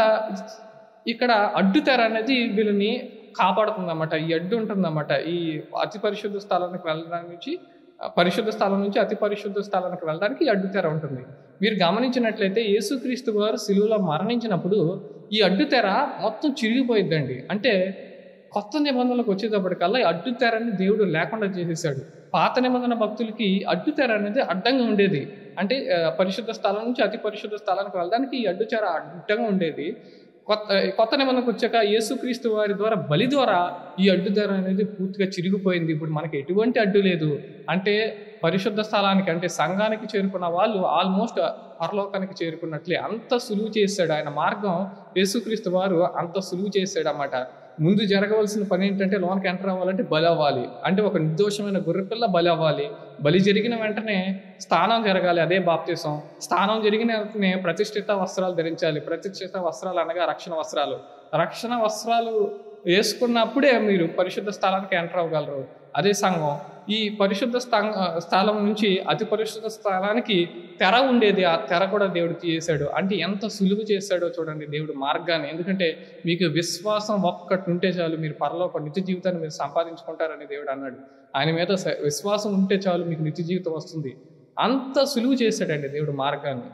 ఇక్కడ అడ్డు తెర అనేది వీళ్ళని కాపాడుతుందన్నమాట ఈ అడ్డు ఉంటుందన్నమాట ఈ అతి పరిశుద్ధ స్థలానికి వెళ్ళడానికి నుంచి ఆ, పరిశుద్ధ స్థలం నుంచి అతి పరిశుద్ధ స్థలానికి వెళ్ళడానికి ఈ అడ్డు తెర ఉంటుంది మీరు గమనించినట్లయితే యేసుక్రీస్తు వారు సిలువలో మరణించినప్పుడు ఈ అడ్డు తెర మొత్తం చిరిగిపోయిద్దండి అంటే కొత్త నిబంధనలకు వచ్చేటప్పటికల్లా ఈ అడ్డు తెరని దేవుడు లేకుండా చేసేసాడు పాత నిబంధన భక్తులకి అడ్డు తెర అనేది అడ్డంగా ఉండేది అంటే ఆ, పరిశుద్ధ స్థలం నుంచి అతి పరిశుద్ధ స్థలానికి వెళ్ళడానికి ఈ అడ్డు తెర అడ్డంగా ఉండేది కొత్త కొత్త నిబంధనకు వచ్చాక యేసుక్రీస్తు వారి ద్వారా బలి ద్వారా ఈ అడ్డు తెర అనేది పూర్తిగా చిరిగిపోయింది ఇప్పుడు మనకి ఎటువంటి అడ్డు లేదు అంటే పరిశుద్ధ స్థలానికి అంటే సంఘానికి చేరుకున్న వాళ్ళు ఆల్మోస్ట్ పరలోకానికి చేరుకున్నట్లే అంత సులువు చేశాడు ఆయన మార్గం యేసుక్రీస్తు వారు అంత సులువు చేశాడు అన్నమాట ముందు జరగవలసిన పని ఏంటంటే లోనికి ఎంటర్ అవ్వాలంటే బలి అవ్వాలి అంటే ఒక నిర్దోషమైన గొర్రెపిల్ల బలి అవ్వాలి బలి జరిగిన వెంటనే స్థానం జరగాలి అదే బాప్తీసం స్థానం జరిగిన వెంటనే ప్రతిష్ఠిత వస్త్రాలు ధరించాలి ప్రతిష్ఠిత వస్త్రాలు అనగా రక్షణ వస్త్రాలు రక్షణ వస్త్రాలు వేసుకున్నప్పుడే మీరు పరిశుద్ధ స్థలానికి ఎంటర్ అవ్వగలరు అదే సంఘం ఈ పరిశుద్ధ స్థా- స్థలం నుంచి అతి పరిశుద్ధ స్థలానికి తెర ఉండేది ఆ తెర కూడా దేవుడు తీసేశాడు అంటే ఎంత సులువు చేశాడో చూడండి దేవుడు మార్గాన్ని ఎందుకంటే మీకు విశ్వాసం ఒక్కటి ఉంటే చాలు మీరు పరలోక నిత్య జీవితాన్ని మీరు సంపాదించుకుంటారని దేవుడు అన్నాడు ఆయన మీద స- విశ్వాసం ఉంటే చాలు మీకు నిత్య జీవితం వస్తుంది అంత సులువు చేశాడండి దేవుడు మార్గాన్ని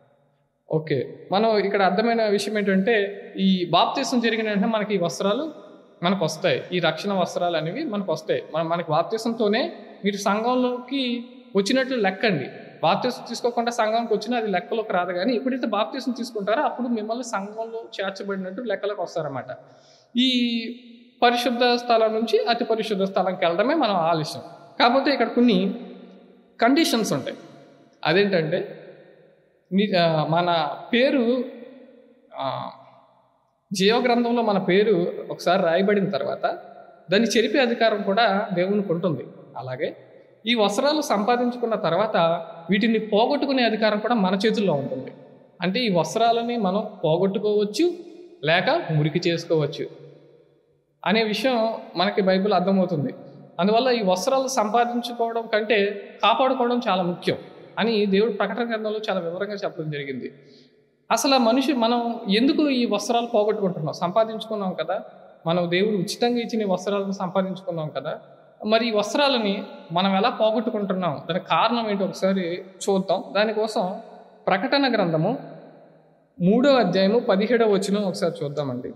ఓకే మనం ఇక్కడ అర్థమైన విషయం ఏంటంటే ఈ బాప్తీసం జరిగిన వెంటనే మనకి ఈ వస్త్రాలు మనకు వస్తాయి ఈ రక్షణ వస్త్రాలు అనేవి మనకు వస్తాయి మన మనకి బాప్తీసంతోనే మీరు సంఘంలోకి వచ్చినట్లు లెక్కండి బాప్తీసం తీసుకోకుండా సంఘంకి వచ్చినా అది లెక్కలోకి రాదు కానీ ఎప్పుడైతే బాప్తీసం తీసుకుంటారో అప్పుడు మిమ్మల్ని సంఘంలో చేర్చబడినట్టు లెక్కలోకి వస్తారన్నమాట ఈ పరిశుద్ధ స్థలం నుంచి అతి పరిశుద్ధ స్థలంకి వెళ్ళడమే మనం ఆలస్యం కాకపోతే ఇక్కడ కొన్ని కండిషన్స్ ఉంటాయి అదేంటంటే నీ ఆ, మన పేరు ఆ, జీవ గ్రంథంలో మన పేరు ఒకసారి రాయబడిన తర్వాత దాన్ని చెరిపే అధికారం కూడా దేవునికి ఉంటుంది అలాగే ఈ వస్త్రాలు సంపాదించుకున్న తర్వాత వీటిని పోగొట్టుకునే అధికారం కూడా మన చేతుల్లో ఉంటుంది అంటే ఈ వస్త్రాలని మనం పోగొట్టుకోవచ్చు లేక మురికి చేసుకోవచ్చు అనే విషయం మనకి బైబిల్ అర్థమవుతుంది అందువల్ల ఈ వస్త్రాలు సంపాదించుకోవడం కంటే కాపాడుకోవడం చాలా ముఖ్యం అని దేవుడు ప్రకటన గ్రంథంలో చాలా వివరంగా చెప్పడం జరిగింది అసలు ఆ మనిషి మనం ఎందుకు ఈ వస్త్రాలు పోగొట్టుకుంటున్నాం సంపాదించుకున్నాం కదా మనం దేవుడు ఉచితంగా ఇచ్చిన ఈ వస్త్రాలను సంపాదించుకున్నాం కదా మరి ఈ వస్త్రాలని మనం ఎలా పోగొట్టుకుంటున్నాం దానికి కారణం ఏంటో ఒకసారి చూద్దాం దానికోసం ప్రకటన గ్రంథము మూడో అధ్యాయము పదిహేడవ వచనం ఒకసారి చూద్దామండి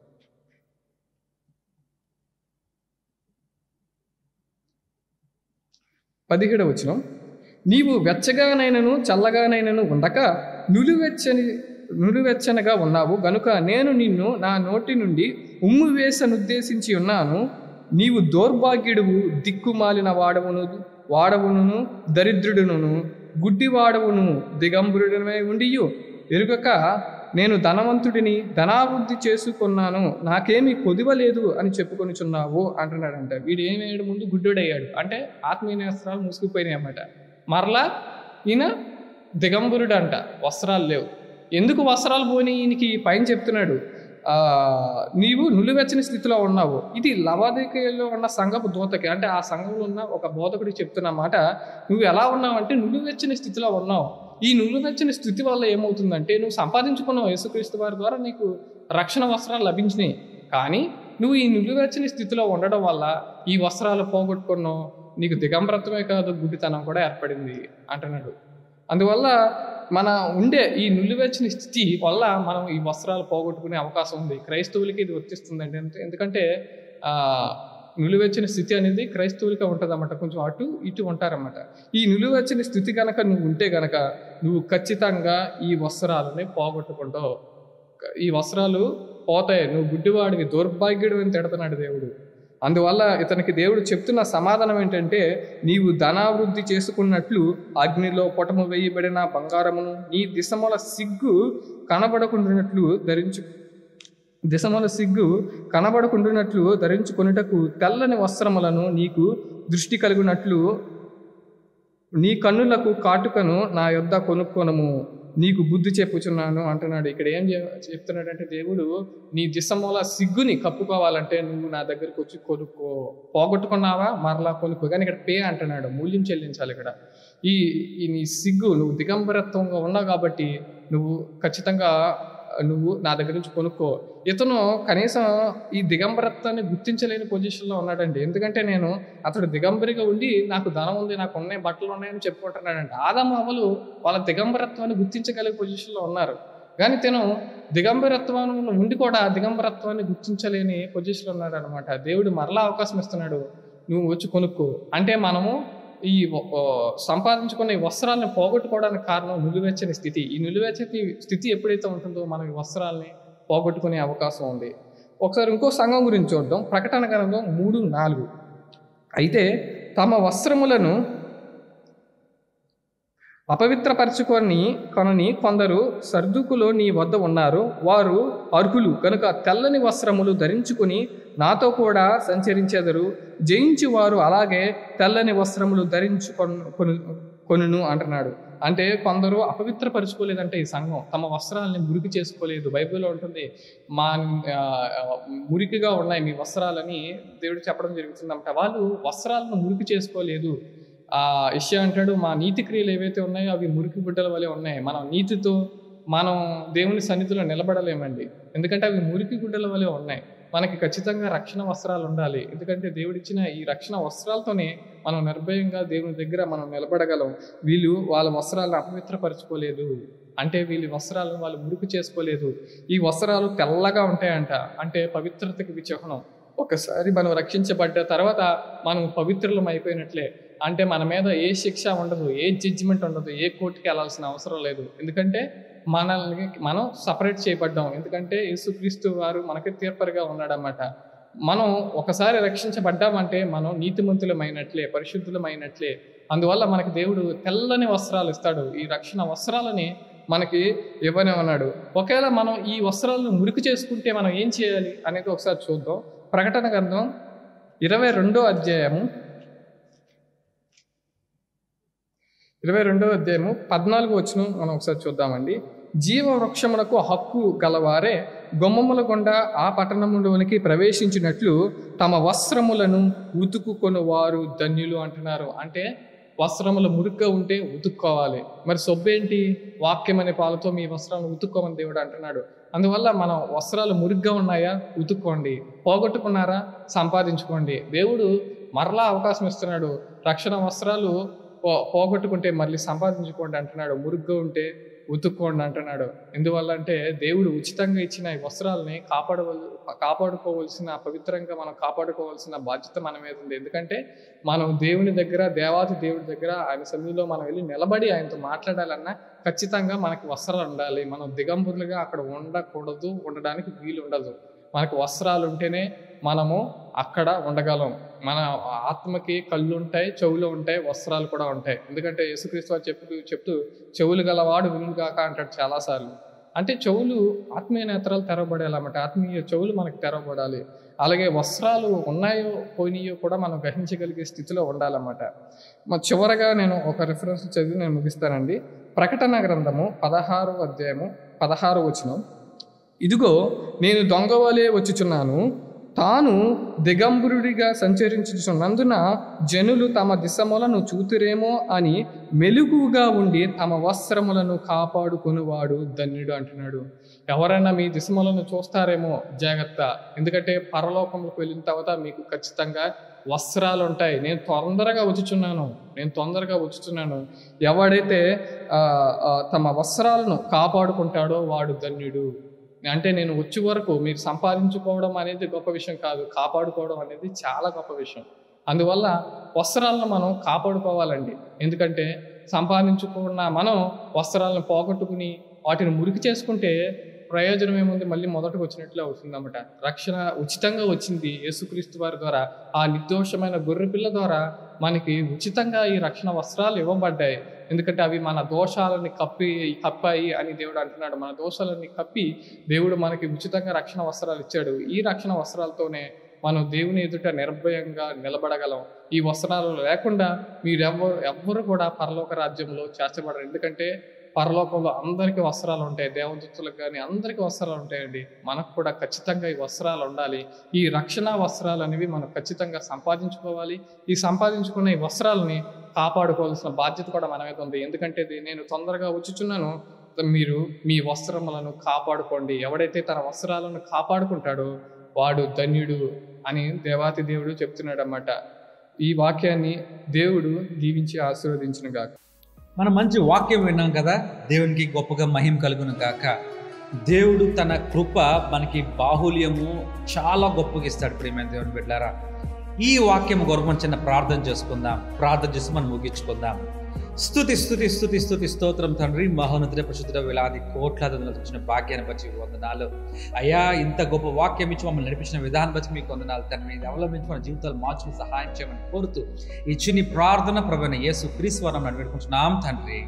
పదిహేడవ వచనం నీవు వెచ్చగానైనను చల్లగానైనను ఉండక నులివెచ్చని నులివెచ్చనగా ఉన్నావు గనుక నేను నిన్ను నా నోటి నుండి ఉమ్ము వేసనుద్దేశించి ఉన్నాను నీవు దౌర్భాగ్యుడువు దిక్కుమాలిన వాడవును వాడవును దరిద్రుడును గుడ్డివాడవును దిగంబరుడమై ఉండియు ఎరుగక నేను ధనవంతుడిని ధనాభివృద్ధి చేసుకున్నాను నాకేమీ కొదివలేదు అని చెప్పుకొనిచున్నావు అంటున్నాడంట వీడు ఏమయ్యాడు ముందు గుడ్డోడయ్యాడు అంటే ఆత్మీయ నేస్త్రాలు మూసుకుపోయినాయి అన్నమాట మరలా ఈయన దిగంబరుడు అంట వస్త్రాలు లేవు ఎందుకు వస్త్రాలు పోని ఈయనకి పైన చెప్తున్నాడు ఆ, నీవు నులివెచ్చని స్థితిలో ఉన్నావు ఇది లవాదికలో ఉన్న సంఘపు దూతకి అంటే ఆ సంఘంలో ఉన్న ఒక బోధకుడికి చెప్తున్న మాట నువ్వు ఎలా ఉన్నావు అంటే నులివెచ్చని స్థితిలో ఉన్నావు ఈ నులివెచ్చని స్థితి వల్ల ఏమవుతుందంటే నువ్వు సంపాదించుకున్నావు యేసుక్రీస్తు వారి ద్వారా నీకు రక్షణ వస్త్రాలు లభించినాయి కానీ నువ్వు ఈ నులివెచ్చని స్థితిలో ఉండడం వల్ల ఈ వస్త్రాలు పోగొట్టుకున్నావు నీకు దిగంబరత్వమే కాదు గుడ్డితనం కూడా ఏర్పడింది అంటున్నాడు అందువల్ల మన ఉండే ఈ నులివెచ్చని స్థితి వల్ల మనం ఈ వస్త్రాలు పోగొట్టుకునే అవకాశం ఉంది క్రైస్తవులకి ఇది వర్తిస్తుందండి ఎందు- ఎందుకంటే ఆ నులివెచ్చని స్థితి అనేది క్రైస్తవులకే ఉంటుందన్నమాట కొంచెం అటు ఇటు ఉంటారన్నమాట ఈ నిలువెచ్చని స్థితి గనక నువ్వు ఉంటే గనక నువ్వు ఖచ్చితంగా ఈ వస్త్రాలని పోగొట్టుకుంటావు ఈ వస్త్రాలు పోతాయి నువ్వు గుడ్డివాడివి దౌర్భాగ్యుడు అని తిడుతున్నాడు దేవుడు అందువల్ల ఇతనికి దేవుడు చెప్తున్న సమాధానం ఏంటంటే నీవు ధనావృద్ధి చేసుకున్నట్లు అగ్నిలో పొటము వేయబడిన బంగారమును నీ దిశముల సిగ్గు కనబడకుండానట్లు ధరించు దిశముల సిగ్గు కనబడకుండానట్లు ధరించుకొనుటకు తెల్లని వస్త్రములను నీకు దృష్టి కలిగినట్లు నీ కన్నులకు కాటుకను నా యొద్ద కొనుక్కొనము నీకు బుద్ధి చెప్పుచున్నాను అంటున్నాడు ఇక్కడ ఏం చె- చెప్తున్నాడంటే దేవుడు నీ దిశమూల సిగ్గుని కప్పుకోవాలంటే నువ్వు నా దగ్గరకు వచ్చి కొనుక్కో పోగొట్టుకున్నావా మరలా కొనుక్కో కానీ ఇక్కడ పే అంటున్నాడు మూల్యం చెల్లించాలి ఇక్కడ ఈ ఈ నీ సిగ్గు నువ్వు దిగంబరత్వంగా ఉన్నావు కాబట్టి నువ్వు ఖచ్చితంగా నువ్వు నా దగ్గర నుంచి కొనుక్కో ఇతను కనీసం ఈ దిగంబరత్వాన్ని గుర్తించలేని పొజిషన్లో ఉన్నాడండి ఎందుకంటే నేను అతడు దిగంబరిగా ఉండి నాకు ధనం ఉంది నాకు ఉన్నాయి బట్టలు ఉన్నాయని చెప్పుకుంటున్నాడంట ఆదాము అమలు వాళ్ళ దిగంబరత్వాన్ని గుర్తించగలిగే పొజిషన్లో ఉన్నారు కానీ తను దిగంబరత్వంలో ఉండి కూడా దిగంబరత్వాన్ని గుర్తించలేని పొజిషన్లో ఉన్నాడు అనమాట దేవుడు మరలా అవకాశం ఇస్తున్నాడు నువ్వు వచ్చి కొనుక్కో అంటే మనము ఈ వ- ఓ సంపాదించుకున్న ఈ వస్త్రాలను పోగొట్టుకోవడానికి కారణం నిలువెచ్చని స్థితి ఈ నిలువెచ్చని స్థితి ఎప్పుడైతే ఉంటుందో మనం ఈ వస్త్రాలని పోగొట్టుకునే అవకాశం ఉంది ఒకసారి ఇంకో సంఘం గురించి చూద్దాం ప్రకటన గ్రంథం మూడు నాలుగు అయితే తమ వస్త్రములను అపవిత్రపరచుకొని కొనని కొందరు సర్దుకులో నీ వద్ద ఉన్నారు వారు అర్హులు కనుక తెల్లని వస్త్రములు ధరించుకుని నాతో కూడా సంచరించెదరు జయించి వారు అలాగే తెల్లని వస్త్రములు ధరించుకొను కొను- కొనును అంటున్నాడు అంటే కొందరు అపవిత్రపరచుకోలేదంటే ఈ సంఘం తమ వస్త్రాలని మురికి చేసుకోలేదు బైబిల్లో ఉంటుంది మా ఆ, మురికిగా ఉన్నాయి మీ వస్త్రాలని దేవుడు చెప్పడం జరుగుతుందంట వాళ్ళు వస్త్రాలను మురికి చేసుకోలేదు ఆ ఇష్యా అంటాడు మా నీతి క్రియలు ఏవైతే ఉన్నాయో అవి మురికి గుడ్డల వలె ఉన్నాయి మనం నీతితో మనం దేవుని సన్నిధిలో నిలబడలేమండి ఎందుకంటే అవి మురికి గుడ్డల వలె ఉన్నాయి మనకి ఖచ్చితంగా రక్షణ వస్త్రాలు ఉండాలి ఎందుకంటే దేవుడిచ్చిన ఈ రక్షణ వస్త్రాలతోనే మనం నిర్భయంగా దేవుని దగ్గర మనం నిలబడగలం వీళ్ళు వాళ్ళ వస్త్రాలను అపవిత్రపరచుకోలేదు అంటే వీళ్ళ వస్త్రాలను వాళ్ళు మురికి చేసుకోలేదు ఈ వస్త్రాలు తెల్లగా ఉంటాయంట అంటే పవిత్రతకి విచహనం ఒకసారి మనం రక్షించబడ్డ తర్వాత మనం పవిత్రులం అయిపోయినట్లే అంటే మన మీద ఏ శిక్ష ఉండదు ఏ జడ్జిమెంట్ ఉండదు ఏ కోర్టుకి వెళ్ళాల్సిన అవసరం లేదు ఎందుకంటే మనల్ని మనం సపరేట్ చేయబడ్డాం ఎందుకంటే యేసుక్రీస్తు వారు మనకి తీర్పరిగా ఉన్నాడన్నమాట మనం ఒకసారి రక్షించబడ్డామంటే మనం నీతిమంతులమైనట్లే పరిశుద్ధులమైనట్లే అందువల్ల మనకి దేవుడు తెల్లని వస్త్రాలు ఇస్తాడు ఈ రక్షణ వస్త్రాలని మనకి ఇవ్వనే ఉన్నాడు ఒకవేళ మనం ఈ వస్త్రాలను మురికి చేసుకుంటే మనం ఏం చేయాలి అనేది ఒకసారి చూద్దాం ప్రకటన గ్రంథం ఇరవై రెండో అధ్యాయము ఇరవై రెండో అధ్యాయము పద్నాలుగు వచ్చిన మనం ఒకసారి చూద్దామండి జీవ వృక్షమునకు హక్కు గలవారే గొమ్మముల గుండా ఆ పట్టణములోనికి ప్రవేశించినట్లు తమ వస్త్రములను ఉతుకుకొని వారు ధన్యులు అంటున్నారు అంటే వస్త్రములు మురిగ్గా ఉంటే ఉతుక్కోవాలి మరి సొబ్బేంటి వాక్యం అనే పాలతో మీ వస్త్రాలను ఉతుక్కోమని దేవుడు అంటున్నాడు అందువల్ల మనం వస్త్రాలు మురిగ్గా ఉన్నాయా ఉతుక్కోండి పోగొట్టుకున్నారా సంపాదించుకోండి దేవుడు మరలా అవకాశం ఇస్తున్నాడు రక్షణ వస్త్రాలు పో పోగొట్టుకుంటే మళ్ళీ సంపాదించుకోండి అంటున్నాడు మురుగ్గా ఉంటే ఉతుక్కోండి అంటున్నాడు ఎందువల్ల అంటే దేవుడు ఉచితంగా ఇచ్చిన ఈ వస్త్రాలని కాపాడవల్ కాపాడుకోవాల్సిన పవిత్రంగా మనం కాపాడుకోవాల్సిన బాధ్యత మన మీద ఉంది ఎందుకంటే మనం దేవుని దగ్గర దేవాది దేవుడి దగ్గర ఆయన సన్నిధిలో మనం వెళ్ళి నిలబడి ఆయనతో మాట్లాడాలన్నా ఖచ్చితంగా మనకి వస్త్రాలు ఉండాలి మనం దిగంబరులుగా అక్కడ ఉండకూడదు ఉండడానికి వీలు ఉండదు మనకు వస్త్రాలు ఉంటేనే మనము అక్కడ ఉండగలం మన ఆత్మకి కళ్ళు ఉంటాయి చెవులు ఉంటాయి వస్త్రాలు కూడా ఉంటాయి ఎందుకంటే యేసుక్రీస్తు వారు చెప్తూ చెప్తూ చెవులు గలవాడు వినులు కాక అంటాడు చాలాసార్లు అంటే చెవులు ఆత్మీయ నేత్రాలు తెరవబడాలన్నమాట ఆత్మీయ చెవులు మనకు తెరవబడాలి అలాగే వస్త్రాలు ఉన్నాయో పోయినాయో కూడా మనం గ్రహించగలిగే స్థితిలో ఉండాలన్నమాట మా చివరగా నేను ఒక రిఫరెన్స్ చదివి నేను ముగిస్తానండి ప్రకటన గ్రంథము పదహారు అధ్యాయము పదహారు వచనం ఇదిగో నేను దొంగవలే వచ్చుచున్నాను తాను దిగంబరుడిగా సంచరించుచున్నందున జనులు తమ దిశములను చూతురేమో అని మెలుగుగా ఉండి తమ వస్త్రములను కాపాడుకునివాడు ధన్యుడు అంటున్నాడు ఎవరైనా మీ దిశములను చూస్తారేమో జాగ్రత్త ఎందుకంటే పరలోకంలోకి వెళ్ళిన తర్వాత మీకు ఖచ్చితంగా వస్త్రాలు ఉంటాయి నేను తొందరగా వచ్చుచున్నాను నేను తొందరగా వచ్చుచున్నాను ఎవడైతే ఆ, ఆ, తమ వస్త్రాలను కాపాడుకుంటాడో వాడు ధన్యుడు అంటే నేను వచ్చే వరకు మీరు సంపాదించుకోవడం అనేది గొప్ప విషయం కాదు కాపాడుకోవడం అనేది చాలా గొప్ప విషయం అందువల్ల వస్త్రాలను మనం కాపాడుకోవాలండి ఎందుకంటే సంపాదించుకున్న మనం వస్త్రాలను పోగొట్టుకుని వాటిని మురికి చేసుకుంటే ప్రయోజనం ఏముంది మళ్ళీ మొదటకు వచ్చినట్లే అవుతుందన్నమాట రక్షణ ఉచితంగా వచ్చింది యేసుక్రీస్తు వారి ద్వారా ఆ నిర్దోషమైన గొర్రె పిల్ల ద్వారా మనకి ఉచితంగా ఈ రక్షణ వస్త్రాలు ఇవ్వబడ్డాయి ఎందుకంటే అవి మన దోషాలని కప్పి కప్పాయి అని దేవుడు అంటున్నాడు మన దోషాలని కప్పి దేవుడు మనకి ఉచితంగా రక్షణ వస్త్రాలు ఇచ్చాడు ఈ రక్షణ వస్త్రాలతోనే మనం దేవుని ఎదుట నిర్భయంగా నిలబడగలం ఈ వస్త్రాలు లేకుండా మీరెవ్వరు ఎవ్వరు కూడా పరలోక రాజ్యంలో చేర్చబడరు ఎందుకంటే పరలోకంలో అందరికీ వస్త్రాలు ఉంటాయి దేవదూతులకు కానీ అందరికీ వస్త్రాలు ఉంటాయండి మనకు కూడా ఖచ్చితంగా ఈ వస్త్రాలు ఉండాలి ఈ రక్షణ వస్త్రాలు అనేవి మనం ఖచ్చితంగా సంపాదించుకోవాలి ఈ సంపాదించుకున్న ఈ వస్త్రాలని కాపాడుకోవాల్సిన బాధ్యత కూడా మన మీద ఉంది ఎందుకంటే ఇది నేను తొందరగా వచ్చుచున్నాను మీరు మీ వస్త్రములను కాపాడుకోండి ఎవడైతే తన వస్త్రాలను కాపాడుకుంటాడో వాడు ధన్యుడు అని దేవాతి దేవుడు చెప్తున్నాడు అన్నమాట ఈ వాక్యాన్ని దేవుడు దీవించి ఆశీర్వదించిన గాక మనం మంచి వాక్యం విన్నాం కదా దేవునికి గొప్పగా మహిమ కలుగును గాక దేవుడు తన కృప మనకి బాహుల్యము చాలా గొప్పగా ఇస్తాడు ప్రియమైన దేవుని బిడ్డారా ఈ వాక్యం కొరకు మనం చిన్న ప్రార్థన చేసుకుందాం ప్రార్థన చేసి మనం ముగించుకుందాం స్థుతి స్థుతి స్థుతి స్థుతి స్తోత్రం తండ్రి మహోన్నతుడ ప్రశుద్ధుడ వేలాది కోట్లాది వందలకు వచ్చిన భాగ్యాన్ని బట్టి మీకు వందనాలు అయ్యా ఇంత గొప్ప వాక్యం ఇచ్చి మమ్మల్ని నడిపించిన విధానం బట్టి మీకు వందనాలు తండ్రి ఇది అవలంబించి మన జీవితాలు మార్చుకుని సహాయం చేయమని కోరుతూ ఈ చిన్ని ప్రార్థన ప్రభుని యేసు క్రీశ్వరం నడిపెట్టుకుంటున్నాం తండ్రి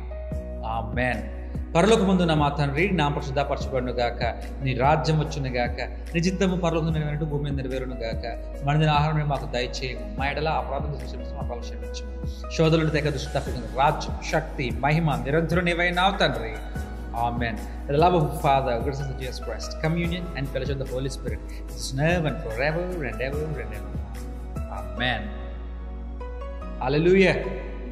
ఆ మేన్ పరలోక ముందున్న మా తండ్రి నా పరిశుద్ధపరచబడును గాక నీ రాజ్యం వచ్చును గాక నీ చిత్తము పరలోకం నెరవేరును భూమి మీద నెరవేరును గాక మన దిన ఆహారం మాకు దయచేయము మా ఎడల అపరాధం క్షమించు మా పాలు క్షమించు శోధులను తెగ దృష్టి తప్పిన రాజ్యం శక్తి మహిమ నిరంతరం నీవైనావు తండ్రి Amen. The love of the Father, good sense of Jesus Christ, communion and fellowship of the Holy Spirit is now and forever and ever and ever. Amen. Hallelujah.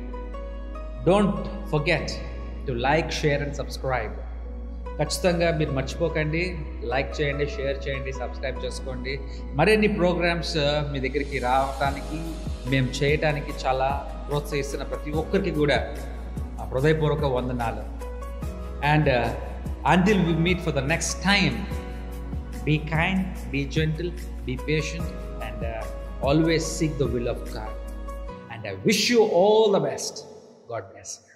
Don't forget to like share and subscribe ఖచ్చితంగా మీరు మర్చిపోకండి like చేయండి share చేయండి subscribe చేసుకోండి మరిన్ని programmes మీ దగ్గరికి రావడానికి మేము చేయటానికి చాలా ప్రోత్సహిస్తున్న ప్రతి ఒక్కరికి కూడా ఆ హృదయపూర్వక వందనాలు and until we meet for the next time be kind be gentle be patient and always seek the will of God and I wish you all the best God bless